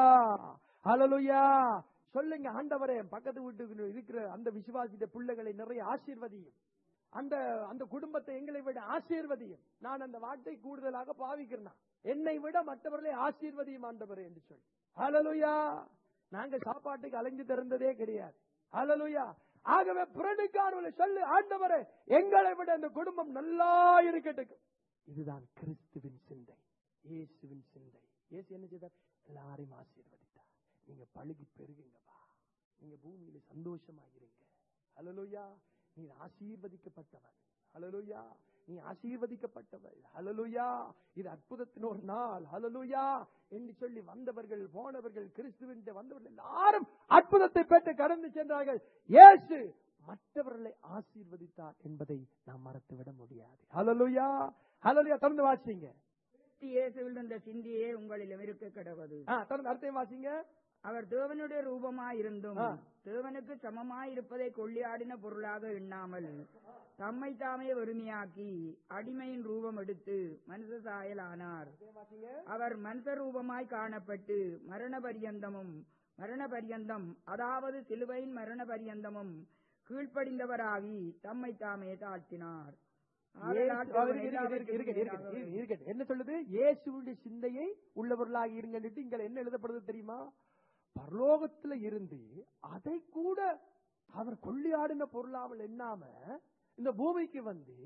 அலலுயா சொல்லுங்க ஆண்டவரே பக்கத்து வீட்டுக்கு இருக்கிற அந்த விசுவாசித்த பிள்ளைகளை நிறைய ஆசீர்வதியும் அந்த அந்த குடும்பத்தை எங்களை விட ஆசீர்வதியும் நான் அந்த வார்த்தை கூடுதலாக பாவிக்கிறேன் என்னை விட மற்றவர்களை ஆசீர்வதியும் ஆண்டவரே என்று சொல்லி ஹalleluya நாங்க சாப்பாட்டுக்கு அலைஞ்சு திறந்ததே கிடையாது ஹalleluya ஆகவே பிறனுக்கானவர்களை சொல்லு ஆண்டவரே எங்களை விட இந்த குடும்பம் நல்லா இருக்கட்டும் இதுதான் கிறிஸ்துவின் சிந்தை இயேசுவின் சிந்தை இயேசு என்ன செய்தார் எல்லாரையும் ஆசீர்வதித்தார் நீங்க பழுகி பெருகுங்கப்பா நீங்க பூமியில சந்தோஷமா இருங்க ஹalleluya நீ ஆசீர்வதிக்கப்பட்டவன் ஹalleluya நீ ஆசீர்வதிக்கப்பட்டவள் ஹalleluya இது அற்புதத்தின் ஒரு நாள் ஹalleluya என்று சொல்லி வந்தவர்கள் போனவர்கள் கிறிஸ்துவின் வந்தவர்கள் எல்லாரும் அற்புதத்தை பெற்று கடந்து சென்றார்கள் இயேசு மற்றவர்களை ஆசீர்வதித்தார் என்பதை நாம் மறந்துவிட முடியாது ஹalleluya ஹalleluya தொடர்ந்து வாசிங்க இயேசுவில் இருந்த சிந்தியே உங்களிலும் இருக்க கிடவது ஆ, தொடர்ந்து அர்த்தம் வாசிங்க அவர் தேவனுடைய ரூபமாயிருந்தும் ஆ. தேவனுக்கு சமமாயிருப்பதை கொள்ளியாடின பொருளாக எண்ணாமல் தம்மை தாமே வெறுமையாக்கி அடிமையின் ரூபம் எடுத்து மனுஷ சாயலானார் அவர் மனுஷ ரூபமாய் காணப்பட்டு மரண பரியந்தமும் மரண பரியந்தம் அதாவது சிலுவையின் மரண பரியந்தமும் கீழ்ப்படிந்தவராகி தம்மை தாமே தாழ்த்தினார் ஆதலால் இயேசு- தேவன் இருக்கு, இருக்கு, இருக்கு, இருக்கு, இருக்கு, எல்லாவற்றையும் இருக்கு, இருக்கட்டும். என்ன சொல்லுது இயேசுடைய சிந்தையை உள்ளவர்களாக இருங்கன்னு இங்க என்ன எழுதப்படுது தெரியுமா பரலோகத்துல இருந்து அதை கூட அவர் கொள்ளியாடின பொருளாமல் எண்ணாம இந்த பூமிக்கு வந்து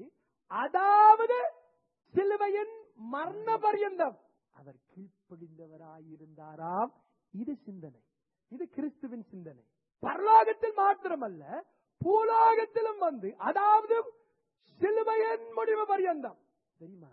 அதாவது சிலுவையின் மரண பரியந்தம் அவர் கீழ்ப்படிந்தவராயிருந்தாராம் இது சிந்தனை இது கிறிஸ்துவின் சிந்தனை பரலோகத்தில் மாத்திரமல்ல பூலோகத்திலும் வந்து அதாவது சிலுவையின் முடிவு பரியந்தம் தெரியுமா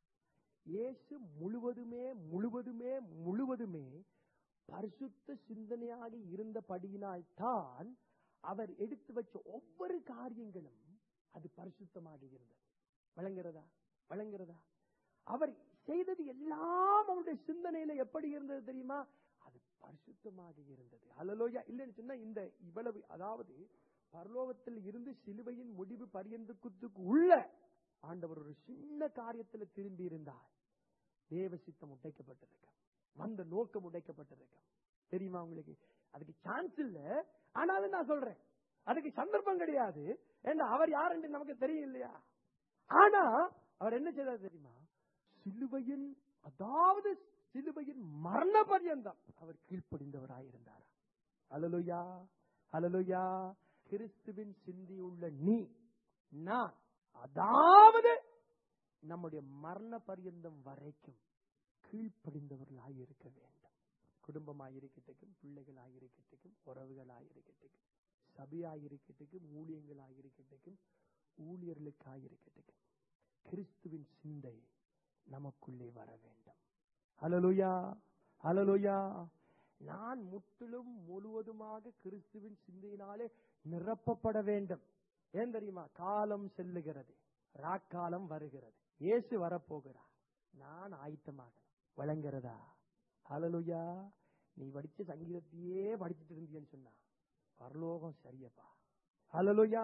இயேசு முழுவதுமே முழுவதுமே முழுவதுமே பரிசுத்த சிந்தனையாக இருந்தபடியினால் தான் அவர் எடுத்து வச்ச ஒவ்வொரு காரியங்களும் அது பரிசுத்தமாக இருந்தது வழங்குறதா வழங்குறதா அவர் செய்தது எல்லாம் அவருடைய சிந்தனையில எப்படி இருந்தது தெரியுமா அது பரிசுத்தமாக இருந்தது அல்லலோயா இல்லைன்னு சொன்னா இந்த இவ்வளவு அதாவது பரலோகத்தில் இருந்து சிலுவையின் முடிவு பரியந்தத்துக்கு உள்ள ஆண்டவர் ஒரு சின்ன காரியத்துல திரும்பி இருந்தார் தேவ சித்தம் உடைக்கப்பட்டிருக்க வந்த நோக்கம் உடைக்கப்பட்டிருக்க தெரியுமா உங்களுக்கு அதுக்கு சான்ஸ் இல்ல ஆனாலும் நான் சொல்றேன் அதுக்கு சந்தர்ப்பம் கிடையாது ஏன்னா அவர் யார் என்று நமக்கு தெரியும் இல்லையா ஆனா அவர் என்ன செய்தார் தெரியுமா சிலுவையின் அதாவது சிலுவையின் மரண பரியந்தம் அவர் கீழ்ப்படிந்தவராயிருந்தார் அலலுயா அலலுயா கிறிஸ்துவின் சிந்தியுள்ள நீ நான் அதாவது நம்முடைய மரண பரியந்தம் வரைக்கும் கீழ்ப்படிந்தவர்களாய் இருக்க வேண்டும் குடும்பமாயிருக்கட்டும் பிள்ளைகளாயிருக்கட்டும் உறவுகளாயிருக்கட்டும் சபையாயிருக்கட்டும் ஊழியங்களாயிருக்கட்டும் ஊழியர்களுக்காயிருக்கட்டும் கிறிஸ்துவின் சிந்தை நமக்குள்ளே வர வேண்டும் ஹalleluya ஹalleluya நான் முற்றிலும் முழுவதுமாக கிறிஸ்துவின் சிந்தையினாலே நிரப்பப்பட வேண்டும் ஏன் தெரியுமா காலம் செல்லுகிறது ராக்காலம் வருகிறது இயேசு வரப்போகிறார் நான் ஆயத்தமாக வழங்குறதா ஹalleluya நீ படிச்ச சங்கீதத்தையே படிச்சுட்டு இருந்தீன்னு சொன்னா பரலோகம் சரியப்பா ஹalleluya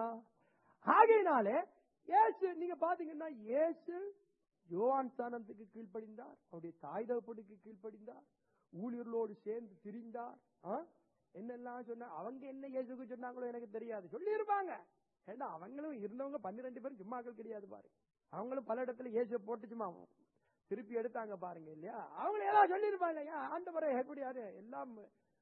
ஆகையினாலே இயேசு நீங்க பாத்தீங்கன்னா இயேசு யோவான் ஸ்தானத்துக்கு கீழ்ப்படிந்தார் அவருடைய தாய் தகப்பனுக்கு கீழ்ப்படிந்தார் ஊழியர்களோடு சேர்ந்து திரிந்தார் ஆ? என்னெல்லாம் சொன்னா அவங்க என்ன இயேசுக்கு சொன்னாங்களோ எனக்கு தெரியாது சொல்லி இருப்பாங்க ஏன்னா அவங்களும் இருந்தவங்க பன்னிரெண்டு பேரும் சும்மாக்கள் கிடையாது பாருங்க அவங்களும் பல இடத்துல இயேசுவை போட்டு சும்மா திருப்பி எடுத்தாங்க பாருங்க இல்லையா அவங்க ஏதாவது சொல்லியிருப்பாங்க ஏன் ஆண்டவரை எப்படி யாரு எல்லாம்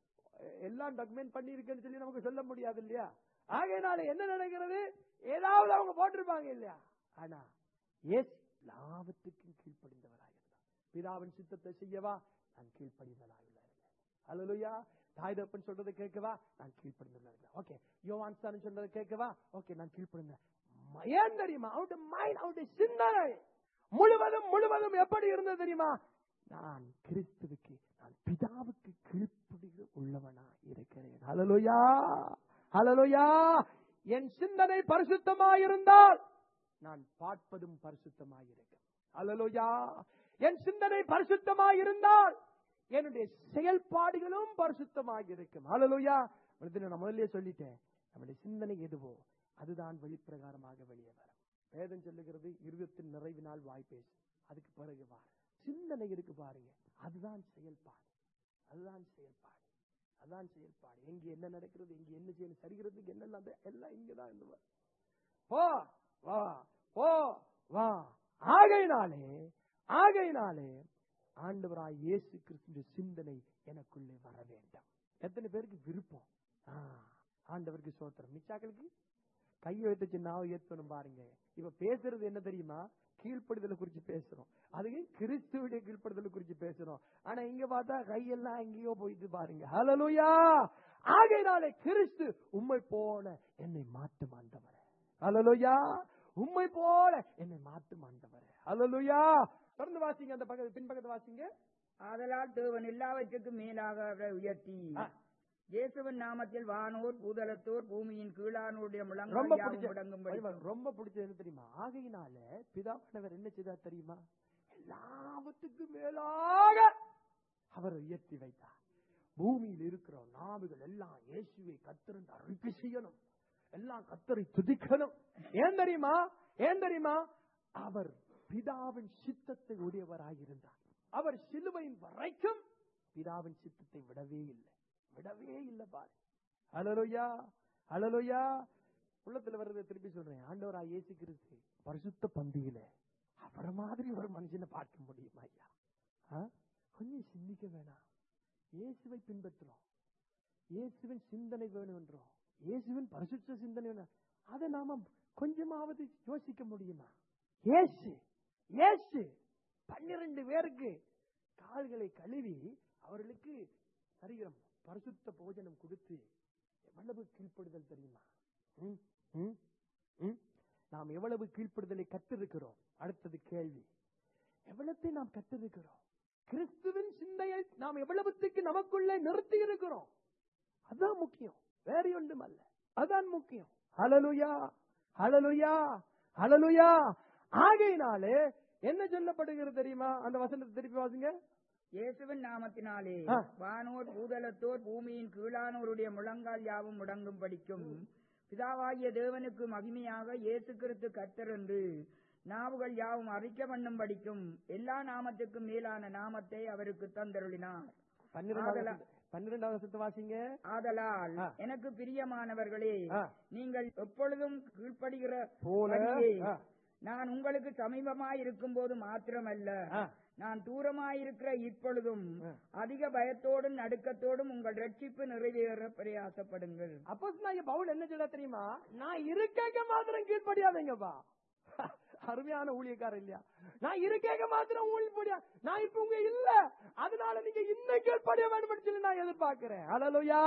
எல்லாம் டாக்குமெண்ட் பண்ணிருக்கேன்னு சொல்லி நமக்கு சொல்ல முடியாது இல்லையா ஆகையினால என்ன நடக்கிறது ஏதாவது அவங்க போட்டிருப்பாங்க இல்லையா ஆனா எஸ் லாபத்துக்கும் கீழ்ப்படிந்தவராக இருந்தார் பிதாவின் சித்தத்தை செய்யவா நான் கீழ்ப்படிந்தவராக இருந்தேன் அல்லலுயா தாய் தப்பன் சொல்றதை கேட்கவா நான் கீழ்ப்படிந்தவராக ஓகே யோவான் ஸ்தானம் சொல்றதை கேட்கவா ஓகே நான் கீழ்ப்படிந்தேன் ஏன் தெரியுமா அவருடைய மைண்ட் அவருடைய சிந்தனை முழுவதும் முழுவதும் எப்படி இருந்தது தெரியுமா நான் கிறிஸ்துவுக்கு நான் பிதாவுக்கு கீழ்ப்படுகிற உள்ளவனா இருக்கிறேன் ஹalleluya ஹalleluya என் சிந்தனை பரிசுத்தமாயிருந்தால் நான் பார்ப்பதும் பரிசுத்தமாயிருக்கும் ஹalleluya என் சிந்தனை பரிசுத்தமாயிருந்தால் என்னுடைய செயல்பாடுகளும் பரிசுத்தமாயிருக்கும் ஹalleluya நான் முதல்லயே சொல்லிட்டேன் நம்முடைய சிந்தனை எதுவோ அதுதான் வெளிப்பிரகாரமாக வெளியே வரும் வேதம் சொல்லுகிறது இருதயத்தின் நிறைவினால் வாய் பேசு அதுக்கு பிறகு வா சிந்தனை இருக்கு பாருங்க அதுதான் செயல்பாடு அதுதான் செயல்பாடு அதுதான் செயல்பாடு எங்க என்ன நடக்கிறது எங்க என்ன செய்யணும் சரிகிறதுக்கு என்னெல்லாம் அந்த- எல்லாம் இங்கதான் இருந்து வரும். போ வா போ வா ஆகையினாலே ஆகையினாலே ஆண்டவராய் இயேசு கிறிஸ்துவின் சிந்தனை எனக்குள்ளே வர வேண்டும் எத்தனை பேருக்கு விருப்பம் ஆ, ஆண்டவருக்கு சோத்திரம் மிச்சாக்களுக்கு கையை வைத்து நாவை ஏத்தணும் பாருங்க இப்ப பேசுறது என்ன தெரியுமா கீழ்ப்படுதலை குறிச்சு பேசுறோம் அதுக்கு கிறிஸ்துவுடைய கீழ்ப்படுதலை குறிச்சு பேசுறோம் ஆனா இங்க பார்த்தா கையெல்லாம் எங்கேயோ போயிட்டு பாருங்க ஹalleluya ஆகையினாலே கிறிஸ்து உம்மை போல என்னை மாற்றும் ஆண்டவரே ஹalleluya உம்மை போல என்னை மாற்றும் ஆண்டவரே ஹalleluya தொடர்ந்து வாசிங்க அந்த பக்கத்து பின்பக்கத்தை வாசிங்க ஆதலால் தேவன் எல்லாவற்றுக்கும் மேலாக அவரை உயர்த்தி ஆ. இயேசுவின் நாமத்தில் வானோர் பூதலத்தோர் பூமியின் கீழானோருடைய ரொம்ப முழங்கால் யாவும் பிடிச்ச முடங்கும்படி ரொம்ப பிடிச்சது என்ன தெரியுமா ஆகையினால பிதாவானவர் என்ன செய்தார் தெரியுமா எல்லாவற்றுக்கும் மேலாக அவர் உயர்த்தி வைத்தார் பூமியில் இருக்கிற நாவுகள் எல்லாம் இயேசுவை கத்திருந்து அறிக்கை செய்யணும் எல்லாம் கத்தரை துதிக்கணும் ஏன் தெரியுமா ஏன் தெரியுமா அவர் பிதாவின் சித்தத்தை உடையவராயிருந்தார் அவர் சிலுவையின் வரைக்கும் பிதாவின் சித்தத்தை விடவே இல்லை விடவே இல்லை பாரு அலலுயா அலலுயா உள்ளத்துல வர்றதை திருப்பி சொல்றேன் ஆண்டவரா இயேசு கிறிஸ்து பரிசுத்த பந்தியில அவரை மாதிரி ஒரு மனுஷனை பார்க்க முடியுமா ஐயா ஆ? கொஞ்சம் சிந்திக்க வேணாம் இயேசுவை பின்பற்றுறோம் இயேசுவின் சிந்தனை வேணும் என்றோம் இயேசுவின் பரிசுத்த சிந்தனை வேணும் அதை நாம கொஞ்சமாவது யோசிக்க முடியுமா இயேசு இயேசு பன்னிரண்டு பேருக்கு கால்களை கழுவி அவர்களுக்கு சரீரம் பரிசுத்த போஜனம் கொடுத்து எவ்வளவு கீழ்ப்படுதல் தெரியுமா ம், ம், ம். நாம் எவ்வளவு கீழ்ப்படுதலை கற்றிருக்கிறோம் அடுத்தது கேள்வி எவ்வளத்தை நாம் கற்றிருக்கிறோம் கிறிஸ்துவின் சிந்தையை நாம் எவ்வளவுத்துக்கு நமக்குள்ளே நிறுத்தி இருக்கிறோம் அதான் முக்கியம் வேற ஒன்றும் அல்ல அதான் முக்கியம் ஹalleluya ஹalleluya ஹalleluya ஆகையினாலே என்ன சொல்லப்படுகிறது தெரியுமா அந்த வசனத்தை திருப்பி வாசிங்க இயேசுவின் நாமத்தினாலே ஆ. வானோர் பூதலத்தோர் பூமியின் கீழானோருடைய முழங்கால் யாவும் முடங்கும் படிக்கும் பிதாவாகிய தேவனுக்கு மகிமையாக இயேசு கிறிஸ்து கர்த்தர் என்று நாவுகள் யாவும் அறிக்கை பண்ணும் படிக்கும் எல்லா நாமத்துக்கும் மேலான நாமத்தை அவருக்கு தந்தருளினார் பன்னிரெண்டாவது ஆதலா- வசனத்தை- பன்னிரெண்டாவது வசனத்தை வாசிங்க ஆதலால் ஆ. எனக்கு பிரியமானவர்களே ஆ. நீங்கள் எப்பொழுதும் கீழ்ப்படுகிற போல படியே ஆ, நான் உங்களுக்கு சமீபமாய் இருக்கும் போது மாத்திரமல்ல ஆ. நான் தூரமாயிருக்கிற இப்பொழுதும் ஆ. அதிக பயத்தோடும் நடுக்கத்தோடும் உங்கள் ரட்சிப்பு நிறைவேற பிரயாசப்படுங்கள் அப்போஸ்தலனாகிய பவுல் என்ன சொல்ல தெரியுமா நான் இருக்க மாத்திரம் கீழ்ப்படியாதீங்கப்பா அருமையான ஊழியக்காரர் இல்லையா நான் இருக்க மாத்திரம் ஊழியப்படியா நான் இப்ப உங்க இல்ல அதனால நீங்க இன்னும் கீழ்ப்படிய வேண்டும் சொல்லி நான் எதிர்பார்க்கிறேன் அலலுயா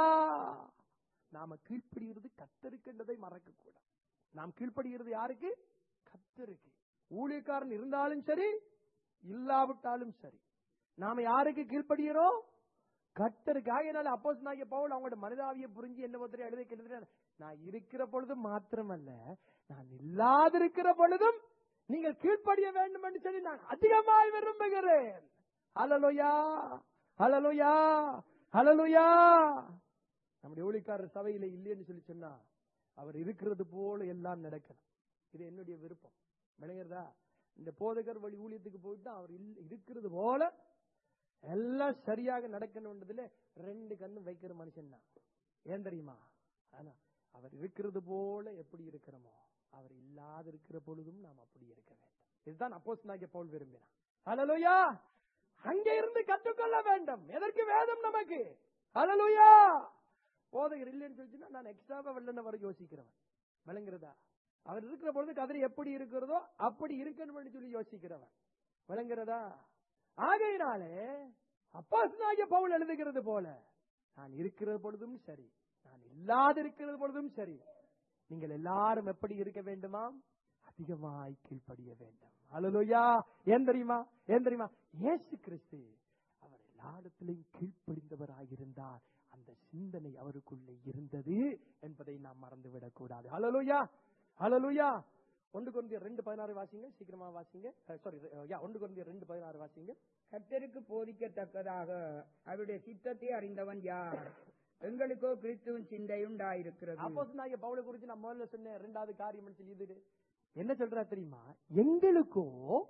நாம கீழ்ப்படுகிறது கத்தருக்கின்றதை மறக்க கூடாது நாம் கீழ்ப்படுகிறது யாருக்கு கத்தருக்கு ஊழியக்காரன் இருந்தாலும் சரி இல்லாவிட்டாலும் சரி நாம யாருக்கு கீழ்ப்படுகிறோம் கத்தருக்கு ஆகையினால அப்போஸ் நாகிய பவுல் அவங்களோட மனிதாவிய புரிஞ்சு என்ன பத்திரம் எழுதி கிட்டத்தட்ட நான் இருக்கிற பொழுதும் மாத்திரமல்ல நான் இல்லாதிருக்கிற பொழுதும் நீங்கள் கீழ்ப்படிய வேண்டும் என்று சொல்லி நான் அதிகமாய் விரும்புகிறேன் அலலுயா ஹalleluya ஹalleluya நம்முடைய ஊழியக்காரர் சபையில இல்லைன்னு சொல்லி சொன்னா அவர் இருக்கிறது போல எல்லாம் நடக்கணும் இது என்னுடைய விருப்பம் விளங்குறதா இந்த போதகர் வழி ஊழியத்துக்கு போயிட்டு அவர் இல்ல- இருக்கிறது போல எல்லாம் சரியாக நடக்கணும்ன்றதுல ரெண்டு கண்ணு வைக்கிற மனுஷன் தான் ஏன் தெரியுமா ஆனா அவர் இருக்கிறது போல எப்படி இருக்கிறோமோ அவர் இல்லாத இருக்கிற பொழுதும் நாம் அப்படி இருக்க வேண்டும் இதுதான் அப்போஸ் பவுல் விரும்பினான் ஹalleluya அங்கே இருந்து கற்றுக்கொள்ள வேண்டும் எதற்கு வேதம் நமக்கு ஹalleluya போதகர் இல்லைன்னு சொல்லிச்சுன்னா நான் எக்ஸ்ட்ராவா வெள்ளன வர யோசிக்கிறவன் விளங்குறதா அவர் இருக்கிற பொழுது கதிரை எப்படி இருக்கிறதோ அப்படி இருக்கணும்னு சொல்லி யோசிக்கிறவன் விளங்குறதா ஆகையினாலே அப்போஸ்தலனாகிய பவுல் எழுதுகிறது போல நான் இருக்கிற பொழுதும் சரி நான் இல்லாத இருக்கிறது பொழுதும் சரி நீங்கள் எல்லாரும் எப்படி இருக்க வேண்டுமாம் அதிகமாய் கீழ்ப்படிய வேண்டும் அல்லலுயா ஏன் தெரியுமா ஏன் தெரியுமா இயேசு கிறிஸ்து அவர் எல்லா இடத்திலையும் கீழ்ப்படிந்தவராயிருந்தார் அந்த சிந்தனை அவருக்குள்ளே இருந்தது என்பதை நாம் மறந்துவிடக் கூடாது ஹalleluya ஹalleluya ஒன்று குருந்திய ரெண்டு பதினாறு வாசிங்க சீக்கிரமா வாசிங்க சாரி யா ஒன்று குருந்திய ரெண்டு பதினாறு வாசிங்க கர்த்தருக்கு போதிக்கத்தக்கதாக அவருடைய சித்தத்தை அறிந்தவன் யார் எங்களுக்கோ கிறிஸ்துவின் சிந்தை உண்டாயிருக்கிறது அப்போஸ்தலனாகிய பவுலை குறித்து நான் முதல்ல சொன்னேன் ரெண்டாவது காரியம் சொல்லி இது என்ன சொல்றா தெரியுமா எங்களுக்கோ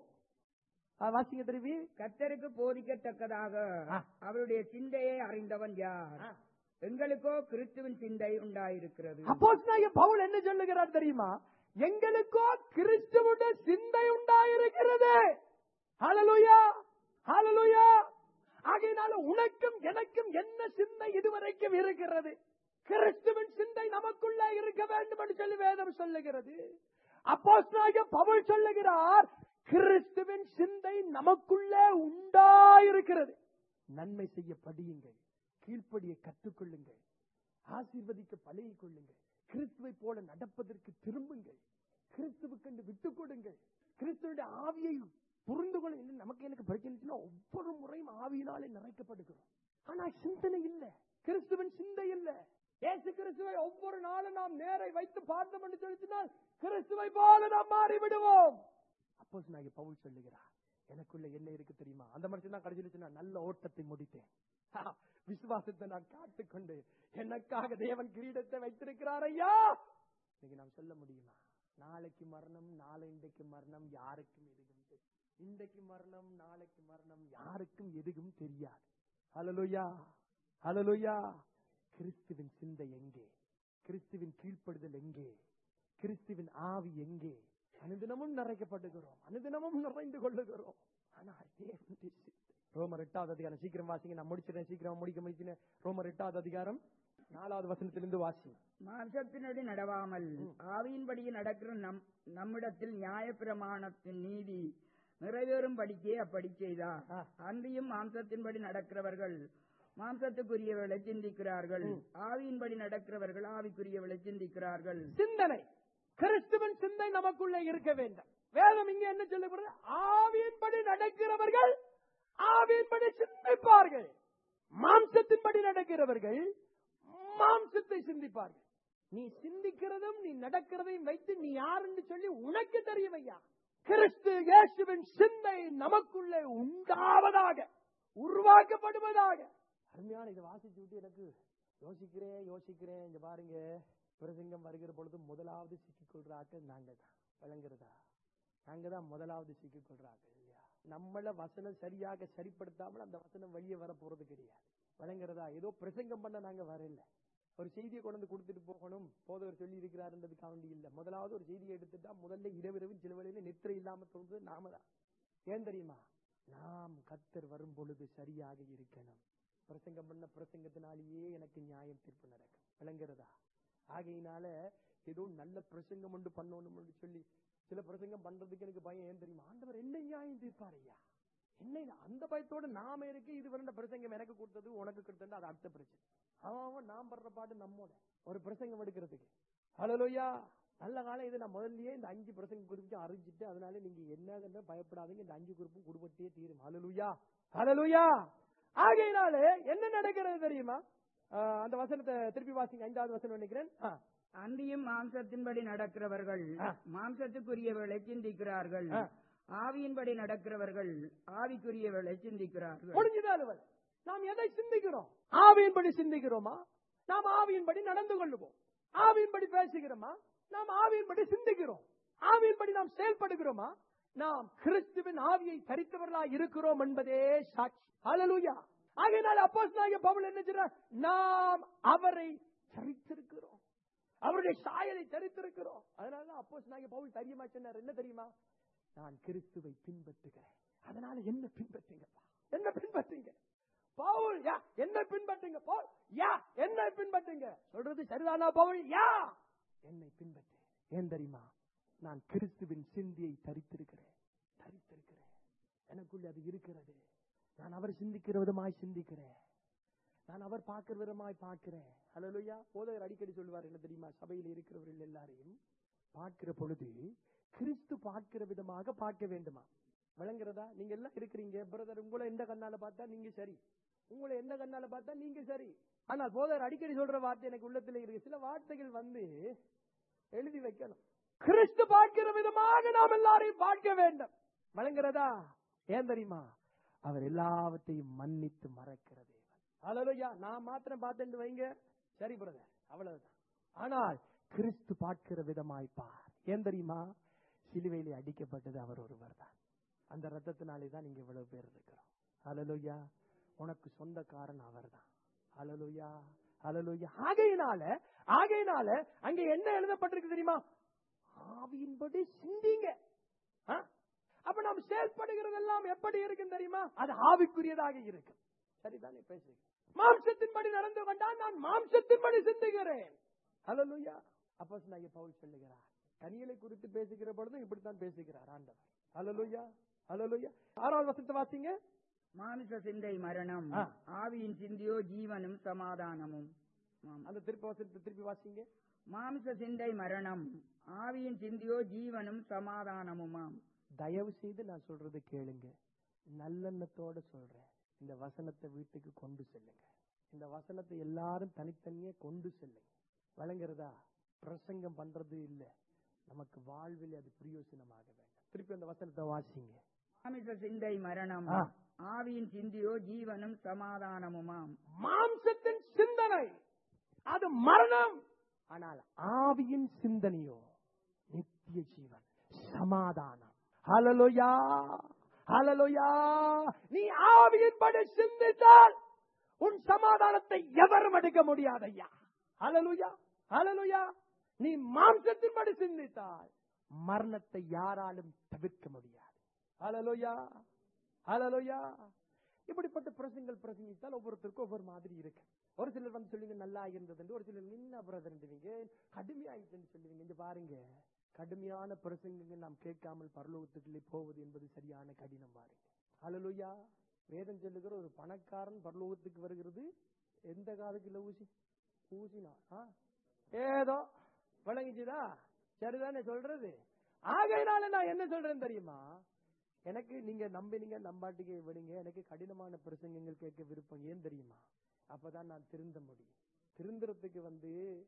ஆ, வாசிங்க திரும்பி கர்த்தருக்கு போதிக்கத்தக்கதாக ஆ. அவருடைய சிந்தையை அறிந்தவன் யார் ஆ. எங்களுக்கோ கிறிஸ்துவின் சிந்தை உண்டாயிருக்கிறது அப்போஸ்தலனாகிய பவுல் என்ன சொல்லுகிறார் தெரியுமா எங்களுக்கோ கிறிஸ்துவுடைய சிந்தை உண்டாயிருக்கிறது ஹalleluya ஹalleluya ஆகையினால உனக்கும் எனக்கும் என்ன சிந்தை இதுவரைக்கும் இருக்கிறது கிறிஸ்துவின் சிந்தை நமக்குள்ளே இருக்க வேண்டும் என்று சொல்லி வேதம் சொல்லுகிறது அப்போஸ்தலனாகிய பவுல் சொல்லுகிறார் கிறிஸ்துவின் சிந்தை நமக்குள்ளே உண்டாயிருக்கிறது நன்மை செய்ய படியுங்கள் கீழ்ப்படியை கற்றுக்கொள்ளுங்கள் ஆசீர்வதிக்க பழகிக் கொள்ளுங்கள் கிறிஸ்துவை போல நடப்பதற்கு திரும்புங்கள் கிறிஸ்துவுக்கு விட்டுக் கொடுங்கள் கிறிஸ்துவனுடைய ஆவியை புரிந்து கொள்ள இன்னும் நமக்கு எனக்கு பிரச்சனை ஒவ்வொரு முறையும் ஆவியினாலே நிறைக்கப்படுகிறோம் ஆனா சிந்தனை இல்ல கிறிஸ்துவின் சிந்தை இல்ல இயேசு கிறிஸ்துவை ஒவ்வொரு நாளும் நாம் நேரை வைத்து பார்த்தோம் என்று சொல்லினால் கிறிஸ்துவை போல நாம் மாறி விடுவோம் அப்போ பவுல் சொல்லுகிறார் எனக்குள்ள என்ன இருக்கு தெரியுமா அந்த மனுஷன் தான் கடைசியில் சொன்னா நல்ல ஓட்டத்தை முடித்தேன் ஆ, விசுவாசத்தை நான் காத்துக்கொண்டு எனக்காக தேவன் கிரீடத்தை வைத்திருக்கிறார் ஐயா இன்னைக்கு நாம் சொல்ல முடியுமா நாளைக்கு மரணம் நாளை இன்றைக்கு மரணம் யாருக்கும் எதுவும் தெரி- இன்றைக்கு மரணம் நாளைக்கு மரணம் யாருக்கும் எதுவும் தெரியாது ஹalleluya ஹalleluya கிறிஸ்துவின் சிந்தை எங்கே கிறிஸ்துவின் கீழ்ப்படுதல் எங்கே கிறிஸ்துவின் ஆவி எங்கே அனுதினமும் நிறைக்கப்படுகிறோம் அனுதினமும் நிறைந்து கொள்ளுகிறோம் ஆனா தேவனுடைய சிந்தை. ரோமர் எட்டாவது அதிகாரம் சீக்கிரம் வாசிங்க நான் முடிச்சிட்டேன் சீக்கிரம் முடிக்க முடிக்கிறேன் ரோமர் எட்டாவது அதிகாரம் நாலாவது வசனத்திலிருந்து வாசி மாம்சத்தினடி நடவாமல் ஆவியின்படி நடக்கிற நம் நம்மிடத்தில் நியாயப்பிரமாணத்தின் நீதி நிறைவேறும்படிக்கே அப்படி செய்தார் ஆ. அன்றியும் மாம்சத்தின்படி நடக்கிறவர்கள் மாம்சத்துக்குரியவர்களை சிந்திக்கிறார்கள் ஆவியின்படி நடக்கிறவர்கள் ஆவிக்குரியவர்களை சிந்திக்கிறார்கள் சிந்தனை கிறிஸ்துவின் சிந்தை நமக்குள்ளே இருக்க வேண்டும் வேதம் இங்க என்ன சொல்லுகிறது ஆவியின்படி நடக்கிறவர்கள் ஆவியின்படி சிந்திப்பார்கள் மாம்சத்தின்படி நடக்கிறவர்கள் மாம்சத்தை சிந்திப்பார்கள் நீ சிந்திக்கிறதும் நீ நடக்கிறதையும் வைத்து நீ யார் என்று சொல்லி உனக்கு தெரியும் ஐயா கிறிஸ்து இயேசுவின் சிந்தை நமக்குள்ளே உண்டாவதாக உருவாக்கப்படுவதாக அருமையான இதை வாசிச்சு விட்டு எனக்கு யோசிக்கிறேன் யோசிக்கிறேன் இங்க பாருங்க பிரசங்கம் வருகிற பொழுது முதலாவது சிக்கிக் கொள்றாக்கள் நாங்க தான் விளங்குறதா நாங்க தான் முதலாவது சிக்கிக் கொள்றாக்கள் இல்லையா நம்மள வசனம் சரியாக சரிப்படுத்தாமல் அந்த வசனம் வெளியே வர போறது கிடையாது விளங்குறதா ஏதோ பிரசங்கம் பண்ண நாங்க வரல ஒரு செய்தியை கொண்டு வந்து கொடுத்துட்டு போகணும் போதவர் சொல்லி இருக்கிறாருன்றதுக்காக வேண்டி இல்ல முதலாவது ஒரு செய்தியை எடுத்துட்டா முதல்ல இரவிரவு சில வேளையில நித்திரை இல்லாம தோன்றது நாம தான் ஏன் தெரியுமா நாம் கத்தர் வரும் பொழுது சரியாக இருக்கணும் பிரசங்கம் பண்ண பிரசங்கத்தினாலேயே எனக்கு நியாயம் தீர்ப்பு நடக்கும் விளங்குறதா ஆகையினால ஏதோ நல்ல பிரசங்கம் ஒன்று பண்ணணும்னு சொல்லி சில பிரசங்கம் பண்றதுக்கு எனக்கு பயம் ஏன் தெரியுமா ஆண்டவர் என்ன நியாயம் தீர்ப்பார் ஐயா என்ன இது? அந்த பயத்தோட நாம இருக்கு இது வந்த பிரசங்கம் எனக்கு கொடுத்தது உனக்கு கொடுத்தது அது அடுத்த பிரச்சனை அவன் அவன் நாம் படுற பாட்டு நம்மோட ஒரு பிரசங்கம் எடுக்கிறதுக்கு ஹலோயா நல்ல காலம் இது நான் முதல்லயே இந்த அஞ்சு பிரசங்க குறிப்பு அறிஞ்சிட்டு அதனால நீங்க என்ன பயப்படாதீங்க இந்த அஞ்சு குறிப்பும் குடும்பத்தையே தீரும் ஹலலுயா ஹலலுயா ஆகையினாலே என்ன நடக்கிறது தெரியுமா ஆஹ் அந்த வசனத்தை திருப்பி வாசிங்க ஐந்தாவது வசனம் நினைக்கிறேன் ஆ. அன்றியும் மாம்சத்தின்படி நடக்கிறவர்கள் ஆ. மாம்சத்துக்குரியவர்களை சிந்திக்கிறார்கள் ஆ. ஆவியின்படி நடக்கிறவர்கள் ஆவிக்குரியவர்களை சிந்திக்கிறார்கள் முடிஞ்சுது அலுவல் நாம் எதை சிந்திக்கிறோம் ஆவியின்படி சிந்திக்கிறோமா நாம் ஆவியின்படி நடந்து கொள்ளுவோம் ஆவியின்படி பேசுகிறோமா நாம் ஆவியின்படி சிந்திக்கிறோம் ஆவியின்படி நாம் செயல்படுகிறோமா நாம் கிறிஸ்துவின் ஆவியை தரித்தவர்களாய் இருக்கிறோம் என்பதே சாட்சி ஹalleluya ஆகையினால் அப்போஸ்தலனாகிய பவுல் என்ன சொல்றார் நாம் அவரை தரித்திருக்கிறோம் அவருடைய சாயலை தரித்திருக்கிறோம் அதனால அப்போஸ்தலனாகிய பவுல் தைரியமா சொன்னார் என்ன தெரியுமா நான் கிறிஸ்துவை பின்பற்றுகிறேன் அதனால என்ன பின்பற்றுங்கப்பா என்ன பின்பற்றுங்க பவுல் யா என்ன பின்பற்றுங்க பவுல் யா என்ன பின்பற்றுங்க சொல்றது சரிதானா பவுல் யா என்னை பின்பற்று ஏன் தெரியுமா நான் கிறிஸ்துவின் சிந்தியை தரித்திருக்கிறேன் தரித்திருக்கிறேன் எனக்குள்ள அது இருக்கிறது நான் அவர் சிந்திக்கிற விதமாய் சிந்திக்கிறேன் நான் அவர் பார்க்கிற விதமாய் பார்க்கிறேன் ஹalleluya போதகர் அடிக்கடி சொல்லுவார் என்ன தெரியுமா சபையில் இருக்கிறவர்கள் எல்லாரையும் பார்க்கிற பொழுது கிறிஸ்து பார்க்கிற விதமாக பார்க்க வேண்டுமா விளங்குறதா நீங்க எல்லாம் இருக்கிறீங்க பிரதர் உங்களை எந்த கண்ணால பார்த்தா நீங்க சரி உங்களை எந்த கண்ணால பார்த்தா நீங்க சரி ஆனால் போதகர் அடிக்கடி சொல்ற வார்த்தை எனக்கு உள்ளத்துல இருக்கு சில வார்த்தைகள் வந்து எழுதி வைக்கணும் கிறிஸ்து பார்க்கிற விதமாக நாம் எல்லாரையும் பார்க்க வேண்டும் வழங்குறதா ஏன் தெரியுமா அவர் எல்லாவற்றையும் மன்னித்து மறக்கிற தேவன் ஹalleluya நான் மாத்திரம் பார்த்தேன்னு வைங்க சரி பிரதர் அவ்வளவுதான் ஆனால் கிறிஸ்து பார்க்கிற விதமாய் பார் ஏன் தெரியுமா சிலுவையிலே அடிக்கப்பட்டது அவர் ஒருவர் தான் அந்த ரத்தத்தினாலே தான் நீங்க இவ்வளவு பேர் இருக்கிறோம் ஹalleluya உனக்கு சொந்தக்காரன் அவர்தான் ஹalleluya ஹalleluya ஆகையினால ஆகையினால அங்க என்ன எழுதப்பட்டிருக்கு தெரியுமா ஆவியின்படி சிந்திங்க ஆ? அப்ப நாம் செயல்படுகிறதெல்லாம் எப்படி இருக்கும் தெரியுமா அது ஆவிக்குரியதாக இருக்கும் சரிதானே பேசுறீங்க மாம்சத்தின்படி நடந்து கொண்டால் நான் மாம்சத்தின்படி சிந்துகிறேன் ஹalleluya அப்போஸ்தலனாகிய பவுல் சொல்லுகிறார் கனியலை குறித்து பேசுகிற பொழுது இப்படித்தான் பேசுகிறார் ஆண்டவர் ஹalleluya ஹalleluya ஆறாவது வசனத்தை வாசிங்க மாமிச சிந்தை மரணம் ஆ. ஆவியின் சிந்தியோ ஜீவனும் சமாதானமும் ஆம். அந்த திருப்பி வசனத்தை திருப்பி வாசிங்க மாமிச சிந்தை மரணம் ஆவியின் சிந்தியோ ஜீவனும் சமாதானமுமாம் தயவு செய்து நான் சொல்றது கேளுங்க நல்லெண்ணத்தோட சொல்றேன் இந்த வசனத்தை வீட்டுக்கு கொண்டு செல்லுங்க இந்த வசனத்தை எல்லாரும் தனித்தனியே கொண்டு செல்லுங்க வழங்குறதா பிரசங்கம் பண்றது இல்ல நமக்கு வாழ்வில் அது பிரயோசனமாக வேண்டும் திருப்பி அந்த வசனத்தை வாசிங்க மாமிச சிந்தை மரணம் ஆ. ஆவியின் சிந்தியோ ஜீவனும் சமாதானமுமாம் மாம்சத்தின் சிந்தனை அது மரணம் ஆனால் ஆவியின் சிந்தனையோ நித்திய ஜீவன் சமாதானம் ஹalleluya ஹalleluya நீ ஆவியின்படி சிந்தித்தால் உன் சமாதானத்தை எவரும் எடுக்க முடியாது ஐயா ஹalleluya ஹalleluya நீ மாம்சத்தின்படி சிந்தித்தால் மரணத்தை யாராலும் தவிர்க்க முடியாது ஹalleluya ஹalleluya இப்படிப்பட்ட பிரசங்கள் பிரசங்கித்தால் ஒவ்வொருத்தருக்கும் ஒவ்வொரு மாதிரி இருக்கு ஒரு சிலர் வந்து சொல்லுங்க நல்லா இருந்தது ஒரு சிலர் நின்ன பிரதர்ன்றீங்க கடுமையாயிட்டுன்னு சொல்லுவீங்க இங்க பாருங்க கடுமையான பிரசங்கங்கள் நாம் கேட்காமல் பரலோகத்துக்குள்ளே போவது என்பது சரியான கடினம் பாருங்க ஹalleluya வேதம் சொல்லுகிற ஒரு பணக்காரன் பரலோகத்துக்கு வருகிறது எந்த காதுக்குள்ள ஊசி ஊசினா ஆ? ஏதோ விளங்கிச்சுதா சரிதானே சொல்றது ஆகையினால நான் என்ன சொல்றேன் தெரியுமா எனக்கு நீங்க நம்பினீங்க நம்பாட்டிக்கு விடுங்க எனக்கு கடினமான பிரசங்கங்கள் கேட்க விருப்பம் ஏன் தெரியுமா அப்பதான் நான் திருந்த முடியும் திருந்துறதுக்கு வந்து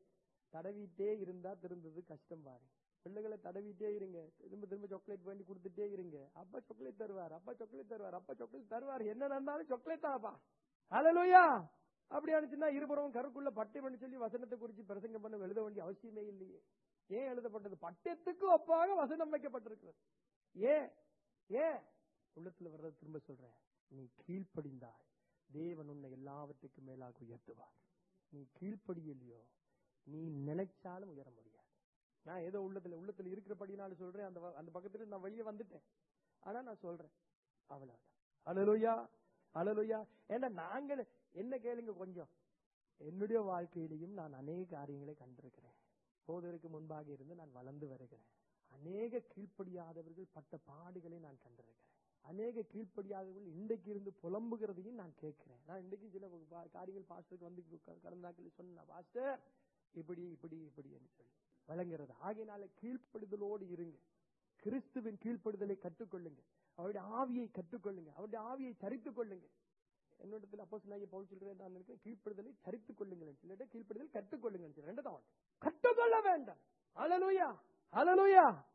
தடவிட்டே இருந்தா திருந்தது கஷ்டம் பாரு பிள்ளைகளை தடவிட்டே இருங்க திரும்ப திரும்ப சாக்லேட் வேண்டி கொடுத்துட்டே இருங்க அப்பா சாக்லேட் தருவார் அப்பா சாக்லேட் தருவார் அப்பா சாக்லேட் தருவார் என்ன நடந்தாலும் சாக்லேட் தாப்பா ஹalleluya அப்படி அனுச்சுன்னா இருபுறமும் கருக்குள்ள பட்டை பண்ணி சொல்லி வசனத்தை குறித்து பிரசங்கம் பண்ண எழுத வேண்டிய அவசியமே இல்லையே ஏன் எழுதப்பட்டது பட்டத்துக்கு ஒப்பாக வசனம் வைக்கப்பட்டிருக்கிறது ஏன் ஏன் உள்ளத்துல வர்றத திரும்ப சொல்றேன் நீ கீழ்ப்படிந்தால் தேவன் உன்னை எல்லாவற்றுக்கும் மேலாக உயர்த்துவார் நீ கீழ்ப்படியலையோ நீ நினைச்சாலும் உயர முடியாது நான் ஏதோ உள்ளத்துல உள்ளத்துல இருக்கிறபடினால சொல்றேன் அந்த வ- அந்த பக்கத்துல நான் வெளியே வந்துட்டேன் ஆனா நான் சொல்றேன் அவ்வளவுதான் அலலுயா அலலுயா ஏன்னா நாங்கள் என்ன கேளுங்க கொஞ்சம் என்னுடைய வாழ்க்கையிலையும் நான் அநேக காரியங்களை கண்டிருக்கிறேன் போதற்கு முன்பாக இருந்து நான் வளர்ந்து வருகிறேன் அநேக கீழ்ப்படியாதவர்கள் பட்ட பாடுகளை நான் கண்டிருக்கிறேன் அநேக கீழ்ப்படியாதவர்கள் இன்றைக்கு இருந்து புலம்புகிறதையும் நான் கேட்கிறேன் நான் இன்றைக்கு சில பா- காரியங்கள் பாஸ்டருக்கு வந்து க- கடந்த நாட்களில் சொன்னேன் பாஸ்டர் இப்படி இப்படி இப்படி என்று சொல்லி வழங்குறது ஆகையினால கீழ்ப்படுதலோடு இருங்க கிறிஸ்துவின் கீழ்ப்படுதலை கற்றுக்கொள்ளுங்க அவருடைய ஆவியை கற்றுக்கொள்ளுங்க அவருடைய ஆவியை தரித்துக் கொள்ளுங்க என்னிடத்தில் அப்போ சொன்னாங்க பவுல் சொல்றேன் நான் இருக்கேன் கீழ்ப்படுதலை தரித்துக் கொள்ளுங்கள் சொல்லிட்டு கீழ்ப்படுதல் கற்றுக்கொள்ளுங்கள் ரெண்டு தான் கற்றுக்கொள்ள வேண்டாம் அலலுயா அலலுயா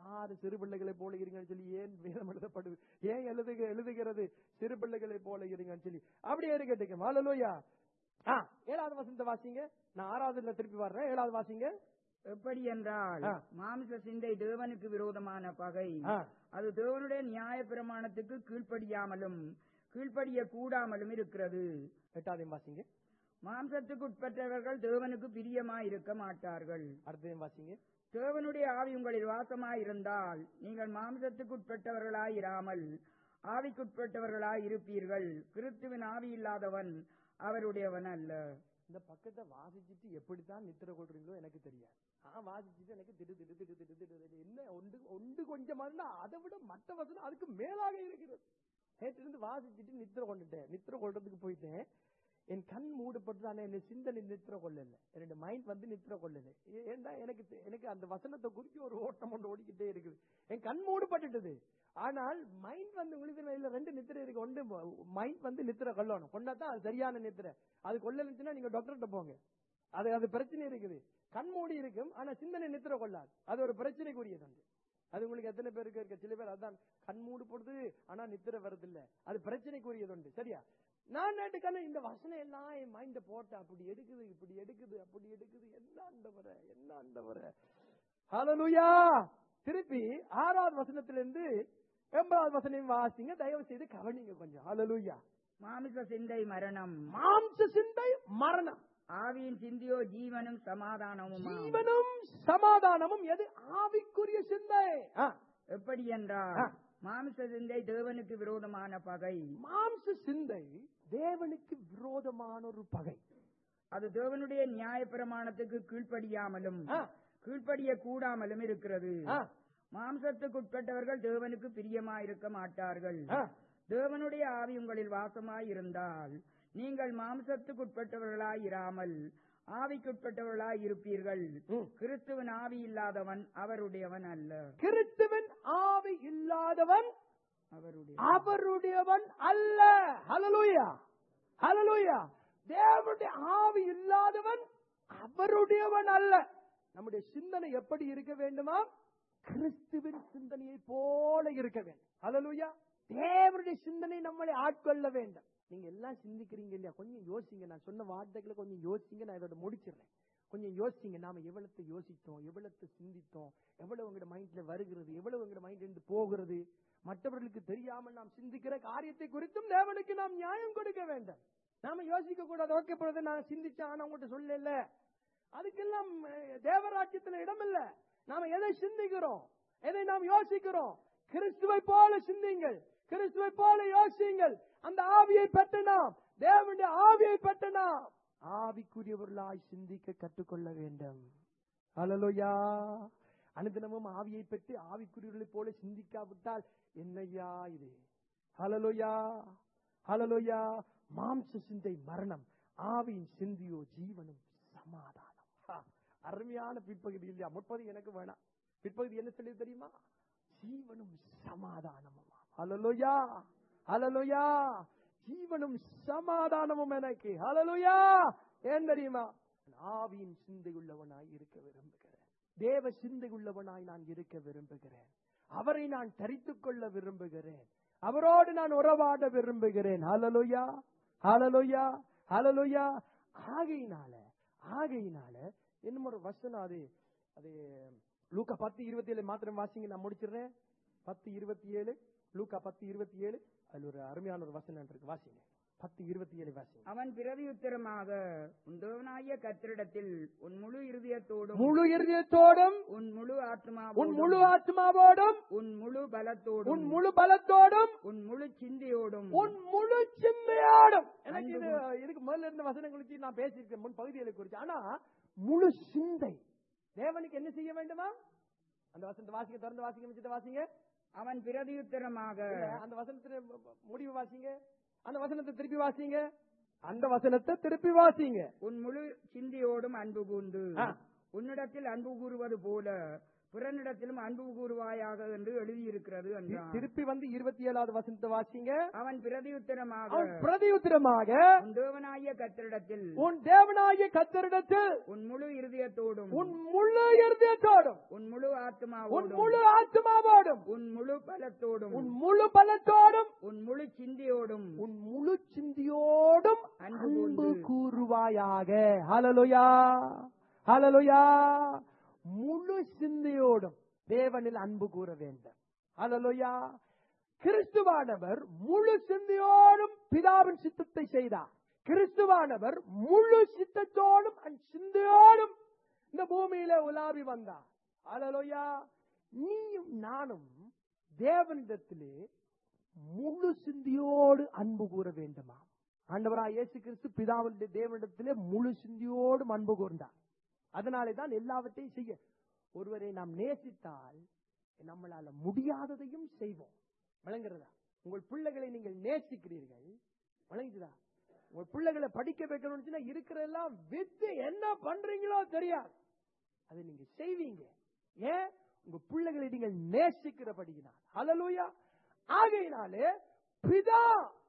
எல்லாரும் சிறு பிள்ளைகளை போல இருங்கன்னு சொல்லி ஏன் வேதம் எழுதப்படுது ஏன் எழுதுக எழுதுகிறது சிறு பிள்ளைகளை போல இருங்கன்னு சொல்லி அப்படியே இருக்கட்டும் ஹalleluya ஆ ஏழாவது வசனத்தை வாசிங்க நான் ஆறாவதுல திருப்பி வர்றேன் ஏழாவது வாசிங்க எப்படி என்றால் ஆ. மாமிச சிந்தை தேவனுக்கு விரோதமான பகை ஆ. அது தேவனுடைய நியாய பிரமாணத்துக்கு கீழ்ப்படியாமலும் கீழ்ப்படிய கூடாமலும் இருக்கிறது எட்டாவதையும் வாசிங்க மாம்சத்துக்கு உட்பட்டவர்கள் தேவனுக்கு பிரியமாய் இருக்க மாட்டார்கள் அடுத்ததையும் வாசிங்க தேவனுடைய ஆவி உங்களில் வாசமாயிருந்தால் நீங்கள் மாம்சத்துக்கு உட்பட்டவர்களாய் இராமல் ஆவிக்குட்பட்டவர்களாய் இருப்பீர்கள் கிறிஸ்துவின் ஆவி இல்லாதவன் அவருடையவன் அல்ல இந்த பக்கத்தை வாசிச்சுட்டு எப்படித்தான் நித்திர கொள்றீங்களோ எனக்கு தெரியாது நான் வாசிச்சுட்டு எனக்கு திடு திடு திடு திடு திடு திடு. என்ன ஒன்று ஒன்று கொஞ்சமா இருந்தா அதை விட மற்ற வசனம் அதுக்கு மேலாக இருக்கிறது நேற்று இருந்து வாசிச்சுட்டு நித்திர கொண்டுட்டேன் நித்திர கொள்றதுக்கு போயிட்டேன் என் கண் மூடப்பட்டு நான் என் சிந்தனை நித்திர கொள்ளல என்னோட மைண்ட் வந்து நித்திர கொள்ளல ஏ- ஏன்டா எனக்கு தெ- எனக்கு அந்த வசனத்தை குறித்து ஒரு ஓட்டம் ஒன்று ஓடிக்கிட்டே இருக்குது என் கண் மூடப்பட்டுட்டது ஆனால் மைண்ட் வந்து உங்களுக்கு இல்ல ரெண்டு நித்திரை இருக்கு ஒன்று மைண்ட் வந்து நித்திர கொள்ளணும் கொண்டா தான் அது சரியான நித்திரை அது கொள்ளலைச்சுன்னா நீங்க டாக்டர்கிட்ட போங்க அது அது பிரச்சனை இருக்குது கண் மூடி இருக்கும் ஆனா சிந்தனை நித்திர கொள்ளாது அது ஒரு பிரச்சனைக்குரியது உண்டு அது உங்களுக்கு எத்தனை பேருக்கு இருக்கு சில பேர் அதான் கண் மூடு போடுது ஆனா நித்திர வருது அது பிரச்சனைக்குரியது உண்டு சரியா நான் நேட்டுக்கான இந்த வசனம் எல்லாம் என் மைண்ட போட்ட அப்படி எடுக்குது இப்படி எடுக்குது அப்படி எடுக்குது என்ன ஆண்டவர என்ன ஆண்டவர ஹalleluya திருப்பி ஆறாவது வசனத்திலிருந்து எண்பதாவது வசனம் வாசிங்க தயவு செய்து கவனிங்க கொஞ்சம் ஹalleluya மாமிச சிந்தை மரணம் மாம்ச சிந்தை மரணம் ஆவியின் சிந்தியோ ஜீவனும் சமாதானமும் ஜீவனும் சமாதானமும் எது ஆவிக்குரிய சிந்தை ஆ. எப்படி என்றால் ஆ. மாமிச சிந்தை தேவனுக்கு விரோதமான பகை மாம்ச சிந்தை தேவனுக்கு விரோதமான ஒரு பகை அது தேவனுடைய நியாய பிரமாணத்துக்கு கீழ்ப்படியாமலும் ஆ. கீழ்ப்படிய கூடாமலும் இருக்கிறது ஆ. மாம்சத்துக்கு உட்பட்டவர்கள் தேவனுக்கு பிரியமாயிருக்க மாட்டார்கள் ஆ. தேவனுடைய ஆவி உங்களில் வாசமாய் இருந்தால் நீங்கள் மாம்சத்துக்கு உட்பட்டவர்களாய் இராமல் ஆவிக்குட்பட்டவர்களாய் இருப்பீர்கள் ம். கிறிஸ்துவின் ஆவி இல்லாதவன் அவருடையவன் அல்ல கிறிஸ்துவின் ஆவி இல்லாதவன் அவருடைய அவருடையவன் அல்ல ஹalleluya ஹalleluya தேவனுடைய ஆவி இல்லாதவன் அவருடையவன் அல்ல நம்முடைய சிந்தனை எப்படி இருக்க வேண்டுமா கிறிஸ்துவின் சிந்தனையை போல இருக்க வேண்டும் ஹalleluya தேவனுடைய சிந்தனை நம்மளை ஆட்கொள்ள வேண்டும் நீங்க எல்லாம் சிந்திக்கிறீங்க இல்லையா கொஞ்சம் யோசிங்க நான் சொன்ன வார்த்தைகளை கொஞ்சம் யோசிங்க நான் இதோட முடிச்சிடுறேன் கொஞ்சம் யோசிங்க நாம எவ்வளவு யோசித்தோம் எவ்வளவு சிந்தித்தோம் எவ்வளவு உங்களோட மைண்ட்ல வருகிறது எவ்வளவு உங்களோட மைண்ட் இருந்து போகிறது மற்றவர்களுக்கு தெரியாமல் நாம் சிந்திக்கிற காரியத்தை குறித்தும் தேவனுக்கு நாம் நியாயம் கொடுக்க வேண்டும் நாம யோசிக்க கூடாது ஓகே பிரதர் நான் சிந்திச்சேன் ஆனா உங்கள்கிட்ட சொல்லல அதுக்கெல்லாம் அஹ், தேவராஜ்யத்துல இடம் இல்ல நாம எதை சிந்திக்கிறோம் எதை நாம் யோசிக்கிறோம் கிறிஸ்துவை போல சிந்திங்கள் கிறிஸ்துவை போல யோசியுங்கள் அந்த ஆவியை பெற்ற நாம் தேவனுடைய ஆவியை பெற்ற நாம் ஆவிக்குரியவர்களாய் சிந்திக்க கற்றுக்கொள்ள வேண்டும் ஹalleluya அனுதினமும் ஆவியை பெற்று ஆவிக்குரியவர்களைப் போல சிந்திக்காவிட்டால் என்னையா இது ஹalleluya ஹalleluya மாம்ச சிந்தை மரணம் ஆவியின் சிந்தியோ ஜீவனும் சமாதானம் ஹா, அருமையான பிற்பகுதி இல்லையா முற்பகுதி எனக்கு வேணாம் பிற்பகுதி என்ன சொல்லி தெரியுமா ஜீவனும் சமாதானமும் ஹalleluya ஹalleluya ஜீவனும் சமாதானமும் எனக்கு ஹalleluya ஏன் தெரியுமா நான் ஆவியின் சிந்தை உள்ளவனாய் இருக்க விரும்புகிறேன் தேவ சிந்தை உள்ளவனாய் நான் இருக்க விரும்புகிறேன் அவரை நான் தரித்துக் கொள்ள விரும்புகிறேன் அவரோடு நான் உறவாட விரும்புகிறேன் ஹalleluya ஹalleluya ஹalleluya ஆகையினால ஆகையினால இன்னும் ஒரு வசனம் அது அது லூக்கா பத்து இருபத்தி ஏழு மாத்திரம் வாசிங்க நான் முடிச்சிடுறேன் பத்து இருபத்தி ஏழு லூக்கா பத்து இருபத்தி ஏழு அதுல ஒரு அருமையான ஒரு வசனம் இருக்கு வாசிங்க பத்து இருபத்தி ஏழு வாசிங்க அவன் பிறவி உத்தரமாக உன் தேவனாகிய கத்திரிடத்தில் உன் முழு இருதயத்தோடும் முழு இருதயத்தோடும் உன் முழு உன் ஆத்மாவோடும் முழு ஆத்மாவோடும் உன் முழு உன் பலத்தோடும் முழு பலத்தோடும் உன் முழு சிந்தையோடும் உன் முழு சிந்தையோடும் எனக்கு இது இதுக்கு முதல்ல இருந்த வசனம் குறித்து நான் பேசியிருக்கேன் முன் பகுதிகளை குறித்து ஆனா முழு சிந்தை தேவனுக்கு என்ன செய்ய வேண்டுமா அந்த வசனத்தை வாசிங்க திறந்து வாசிங்க மிச்சத்தை வாசிங்க அவன் பிரதியுத்தரமாக இல்ல, அந்த வசனத்துல முடிவு வாசிங்க அந்த வசனத்தை திருப்பி வாசிங்க அந்த வசனத்தை திருப்பி வாசிங்க உன் முழு சிந்தையோடும் அன்பு கூர்ந்து ஆ. உன்னிடத்தில் அன்பு கூறுவது போல பிறனிடத்திலும் அன்பு கூறுவாயாக என்று எழுதியிருக்கிறது தி- என்றான் திருப்பி வந்து இருபத்தி ஏழாவது வசனத்தை வாசிங்க அவன் பிரதியுத்தரமாக அவன் பிரதியுத்தரமாக உன் தேவனாகிய கத்திரிடத்தில் உன் தேவனாகிய கத்தரிடத்தில் உன் முழு இருதயத்தோடும் உன் முழு இருதயத்தோடும் உன் முழு உன் ஆத்மாவோடும் முழு ஆத்மாவோடும் உன் முழு பலத்தோடும் உன் முழு பலத்தோடும் உன் முழு சிந்தியோடும் உன் முழு சிந்தியோடும் அன்பு அன்பு கூர்ந்து. கூறுவாயாக ஹalleluya ஹalleluya முழு சிந்தையோடும் தேவனில் அன்பு கூற வேண்டும் ஹalleluya கிறிஸ்துவானவர் முழு சிந்தையோடும் பிதாவின் சித்தத்தை செய்தார் கிறிஸ்துவானவர் முழு சித்தத்தோடும் அன் சிந்தையோடும் இந்த பூமியில உலாவி வந்தார் ஹalleluya நீயும் நானும் தேவனிடத்திலே முழு சிந்தியோடு அன்பு கூற வேண்டுமா ஆண்டவராய் இயேசு கிறிஸ்து பிதாவுடைய தேவனிடத்திலே முழு சிந்தியோடும் அன்பு கூர்ந்தார் அதனாலே தான் எல்லாவற்றையும் செய்ய ஒருவரை நாம் நேசித்தால் நம்மளால முடியாததையும் செய்வோம் விளங்குறதா உங்கள் பிள்ளைகளை நீங்கள் நேசிக்கிறீர்கள் விளங்குதா உங்கள் பிள்ளைகளை படிக்க வைக்கணும்னு சொன்னா இருக்கிறதெல்லாம் வித்து என்ன பண்றீங்களோ தெரியாது அதை நீங்க செய்வீங்க ஏன் உங்க பிள்ளைகளை நீங்கள் நேசிக்கிறபடியினால் ஹalleluya ஆகையினாலே பிதா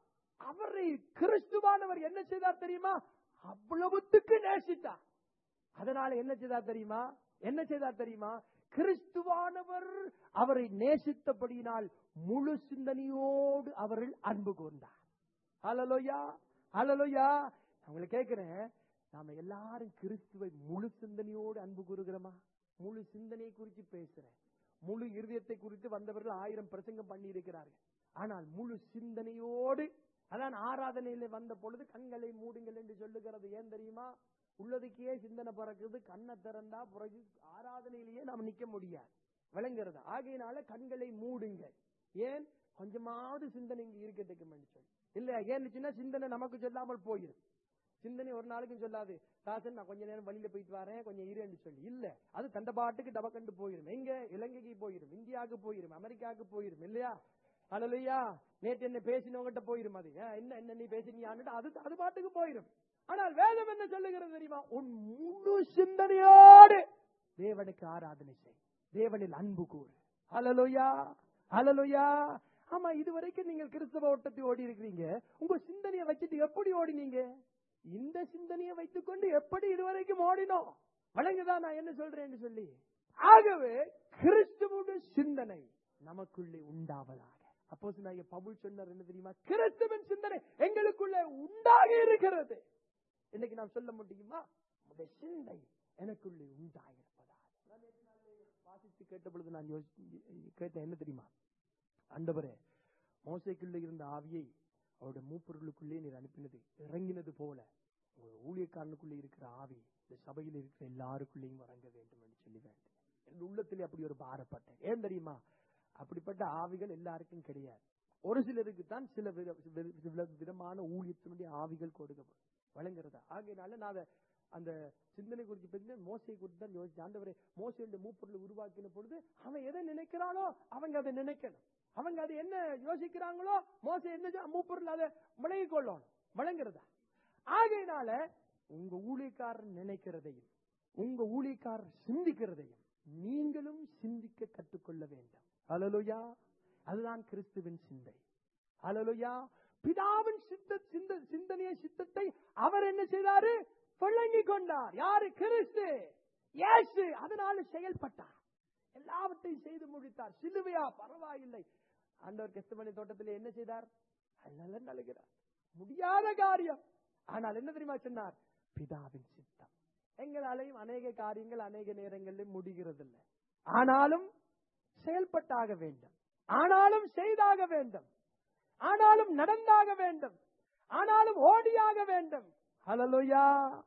அவரை கிறிஸ்துவானவர் என்ன செய்தார் தெரியுமா அவ்வளவுத்துக்கு நேசித்தார் அதனால என்ன செய்தார் தெரியுமா என்ன செய்தார் தெரியுமா கிறிஸ்துவானவர் அவரை நேசித்தபடியினால் முழு சிந்தனையோடு அவர்கள் அன்பு கூர்ந்தார் ஹalleluya ஹalleluya நான் உங்களை கேட்கிறேன் நாம எல்லாரும் கிறிஸ்துவை முழு சிந்தனையோடு அன்பு கூறுகிறோமா முழு சிந்தனையை குறித்து பேசுறேன் முழு இருதயத்தை குறித்து வந்தவர்கள் ஆயிரம் பிரசங்கம் பண்ணி இருக்கிறார்கள் ஆனால் முழு சிந்தனையோடு அதான் ஆராதனையில வந்த பொழுது கண்களை மூடுங்கள் என்று சொல்லுகிறது ஏன் தெரியுமா உள்ளதுக்கே சிந்தனை பிறக்குது கண்ணை திறந்தா பிறகு ஆராதனையிலேயே நாம் நிக்க முடியாது விளங்குறது ஆகையினால கண்களை மூடுங்கள் ஏன் கொஞ்சமாவது சிந்தனை இங்க இருக்கட்டுக்கும் என்று சொல்லி இல்ல ஏன்னு சொன்னா சிந்தனை நமக்கு சொல்லாமல் போயிடும் சிந்தனை ஒரு நாளைக்கும் சொல்லாது தாசன் நான் கொஞ்ச நேரம் வழியில போயிட்டு வரேன் கொஞ்சம் இருன்னு சொல்லி இல்ல அது தண்ட பாட்டுக்கு டபக்கண்டு போயிடும் எங்க இலங்கைக்கு போயிடும் இந்தியாவுக்கு போயிடும் அமெரிக்காவுக்கு போயிடும் இல்லையா அழலையா நேற்று என்ன பேசினவங்கிட்ட போயிடும் அது ஏன், என்ன என்ன நீ பேசினியான்னு அது அது பாட்டுக்கு போயிடும் ஆனால் வேதம் என்ன சொல்லுகிறது தெரியுமா உன் முழு சிந்தனையோடு தேவனுக்கு ஆராதனை செய் தேவனில் அன்பு கூறு ஹalleluya ஹalleluya ஆமா இதுவரைக்கும் நீங்கள் கிறிஸ்தவ ஓட்டத்தை ஓடி இருக்கிறீங்க உங்க சிந்தனையை வச்சுட்டு எப்படி ஓடினீங்க இந்த சிந்தனையை வைத்துக்கொண்டு எப்படி இதுவரைக்கும் ஓடினோம் வழங்குதா நான் என்ன சொல்றேன்னு சொல்லி ஆகவே கிறிஸ்துவோட சிந்தனை நமக்குள்ளே உண்டாவதாக அப்போ நாங்க பவுல் சொன்னார் என்ன தெரியுமா கிறிஸ்துவின் சிந்தனை எங்களுக்குள்ளே உண்டாகி இருக்கிறது இன்னைக்கு நான் சொல்ல முடியுமா உடைய சிந்தை எனக்குள்ளே உண்டாயிருப்பதாக நான் நேற்று நாளிலே வாசித்து கேட்ட பொழுது நான் யோசி- கேட்டேன் என்ன தெரியுமா ஆண்டவரே மோசைக்குள்ளே இருந்த ஆவியை அவருடைய மூப்பொருளுக்குள்ளே நீர் அனுப்பினது இறங்கினது போல உங்கள் ஊழியக்காரனுக்குள்ளே இருக்கிற ஆவி இந்த சபையில் இருக்கிற எல்லாருக்குள்ளேயும் இறங்க வேண்டும் என்று சொல்லி வேண்டும் என் உள்ளத்திலே அப்படி ஒரு பாரப்பட்டேன் ஏன் தெரியுமா அப்படிப்பட்ட ஆவிகள் எல்லாருக்கும் கிடையாது ஒரு சிலருக்கு தான் சில வித- வித- சில விதமான ஊழியத்தினுடைய ஆவிகள் கொடுக்கப்படும் வழங்குறதா ஆகையினால நான் அதை அந்த சிந்தனை குறித்து பேசி மோசையை குறித்து தான் யோசிச்சேன் ஆண்டவரே மோசையுடைய மூப்பொருளை உருவாக்கின பொழுது அவன் எதை நினைக்கிறானோ அவங்க அதை நினைக்கணும் அவங்க அதை என்ன யோசிக்கிறாங்களோ மோசை என்ன செய்~ மூப்பொருள் அதை விளங்கிக் கொள்ளணும் வழங்குறதா ஆகையினால உங்க ஊழியக்காரர் நினைக்கிறதையும் உங்க ஊழியக்காரர் சிந்திக்கிறதையும் நீங்களும் சிந்திக்க கற்றுக்கொள்ள வேண்டும் அலலுயா அதுதான் கிறிஸ்துவின் சிந்தை அலலுயா பிதாவின் சித்த சிந்த சிந்தனைய சித்தத்தை அவர் என்ன செய்தாரு விளங்கி கொண்டார் யாரு கிறிஸ்து இயேசு அதனால செயல்பட்டார் எல்லாவற்றையும் செய்து முடித்தார் சிலுவையா பரவாயில்லை ஆண்டவர் கெஸ்தமணி தோட்டத்தில் என்ன செய்தார் அண்ணல நழுகிறார் முடியாத காரியம் ஆனால் என்ன தெரியுமா சொன்னார் பிதாவின் சித்தம் எங்களாலையும் அநேக காரியங்கள் அநேக நேரங்களில் முடிகிறதில்லை ஆனாலும் செயல்பட்டாக வேண்டும் ஆனாலும் செய்தாக வேண்டும் ஆனாலும் நடந்தாக வேண்டும் ஆனாலும் ஓடியாக வேண்டும் ஹலலுயா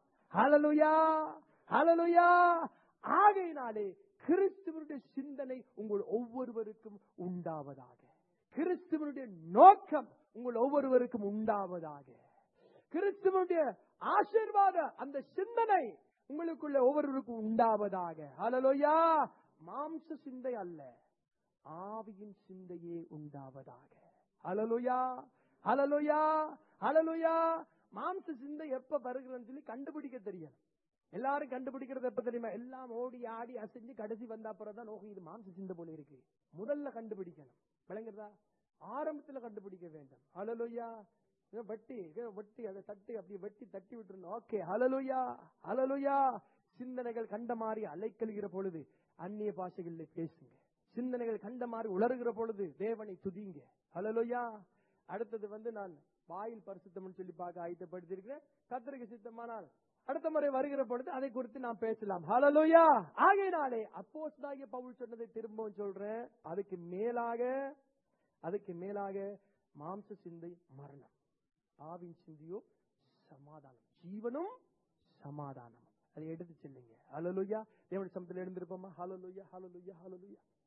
ஹலலுயா ஹலலுயா ஆகையினாலே கிறிஸ்துவனுடைய சிந்தனை உங்கள் ஒவ்வொருவருக்கும் உண்டாவதாக கிறிஸ்துவனுடைய நோக்கம் உங்கள் ஒவ்வொருவருக்கும் உண்டாவதாக கிறிஸ்துவனுடைய ஆசீர்வாத அந்த சிந்தனை உங்களுக்குள்ள ஒவ்வொருவருக்கும் உண்டாவதாக ஹalleluya மாம்ச சிந்தை அல்ல ஆவியின் சிந்தையே உண்டாவதாக ஹalleluya ஹalleluya ஹalleluya மாம்ச சிந்தை எப்ப வருகிறதுன்னு சொல்லி கண்டுபிடிக்க தெரியணும் எல்லாரும் கண்டுபிடிக்கிறது எப்ப தெரியுமா எல்லாம் ஓடி ஆடி அசைஞ்சு கடைசி வந்த அப்புறம் தான் நோக்கி இது மாம்ச சிந்த போல இருக்கு முதல்ல கண்டுபிடிக்கணும் விளங்குறதா ஆரம்பத்துல கண்டுபிடிக்க வேண்டும் ஹalleluya இதை வெட்டி இதை வெட்டி அதை தட்டி அப்படி வெட்டி தட்டி விட்டுருணும் ஓகே ஹalleluya ஹalleluya சிந்தனைகள் கண்ட மாதிரி அலைக்கழுகிற பொழுது அந்நிய பாஷைகளில் பேசுங்க சிந்தனைகள் கண்ட மாதிரி உலருகிற பொழுது தேவனை துதிங்க ஹalleluya அடுத்தது வந்து நான் வாயில் பரிசுத்தம்னு சொல்லி பார்க்க ஆயத்தப்படுத்திருக்கிறேன் கத்தருக்கு சித்தமானால் அடுத்த முறை வருகிற பொழுது அதை குறித்து நாம் பேசலாம் ஹalleluya ஆகையினாலே அப்போஸ்தலனாகிய பவுல் சொன்னதை திரும்பவும் சொல்றேன் அதுக்கு மேலாக அதுக்கு மேலாக மாம்ச சிந்தை மரணம் ஆவின் சிந்தையோ சமாதானம் ஜீவனும் சமாதானம் அதை எடுத்து செல்லுங்க ஹalleluya தேவனுடைய சமத்தில் எழுந்திருப்போமா ஹalleluya ஹalleluya ஹalleluya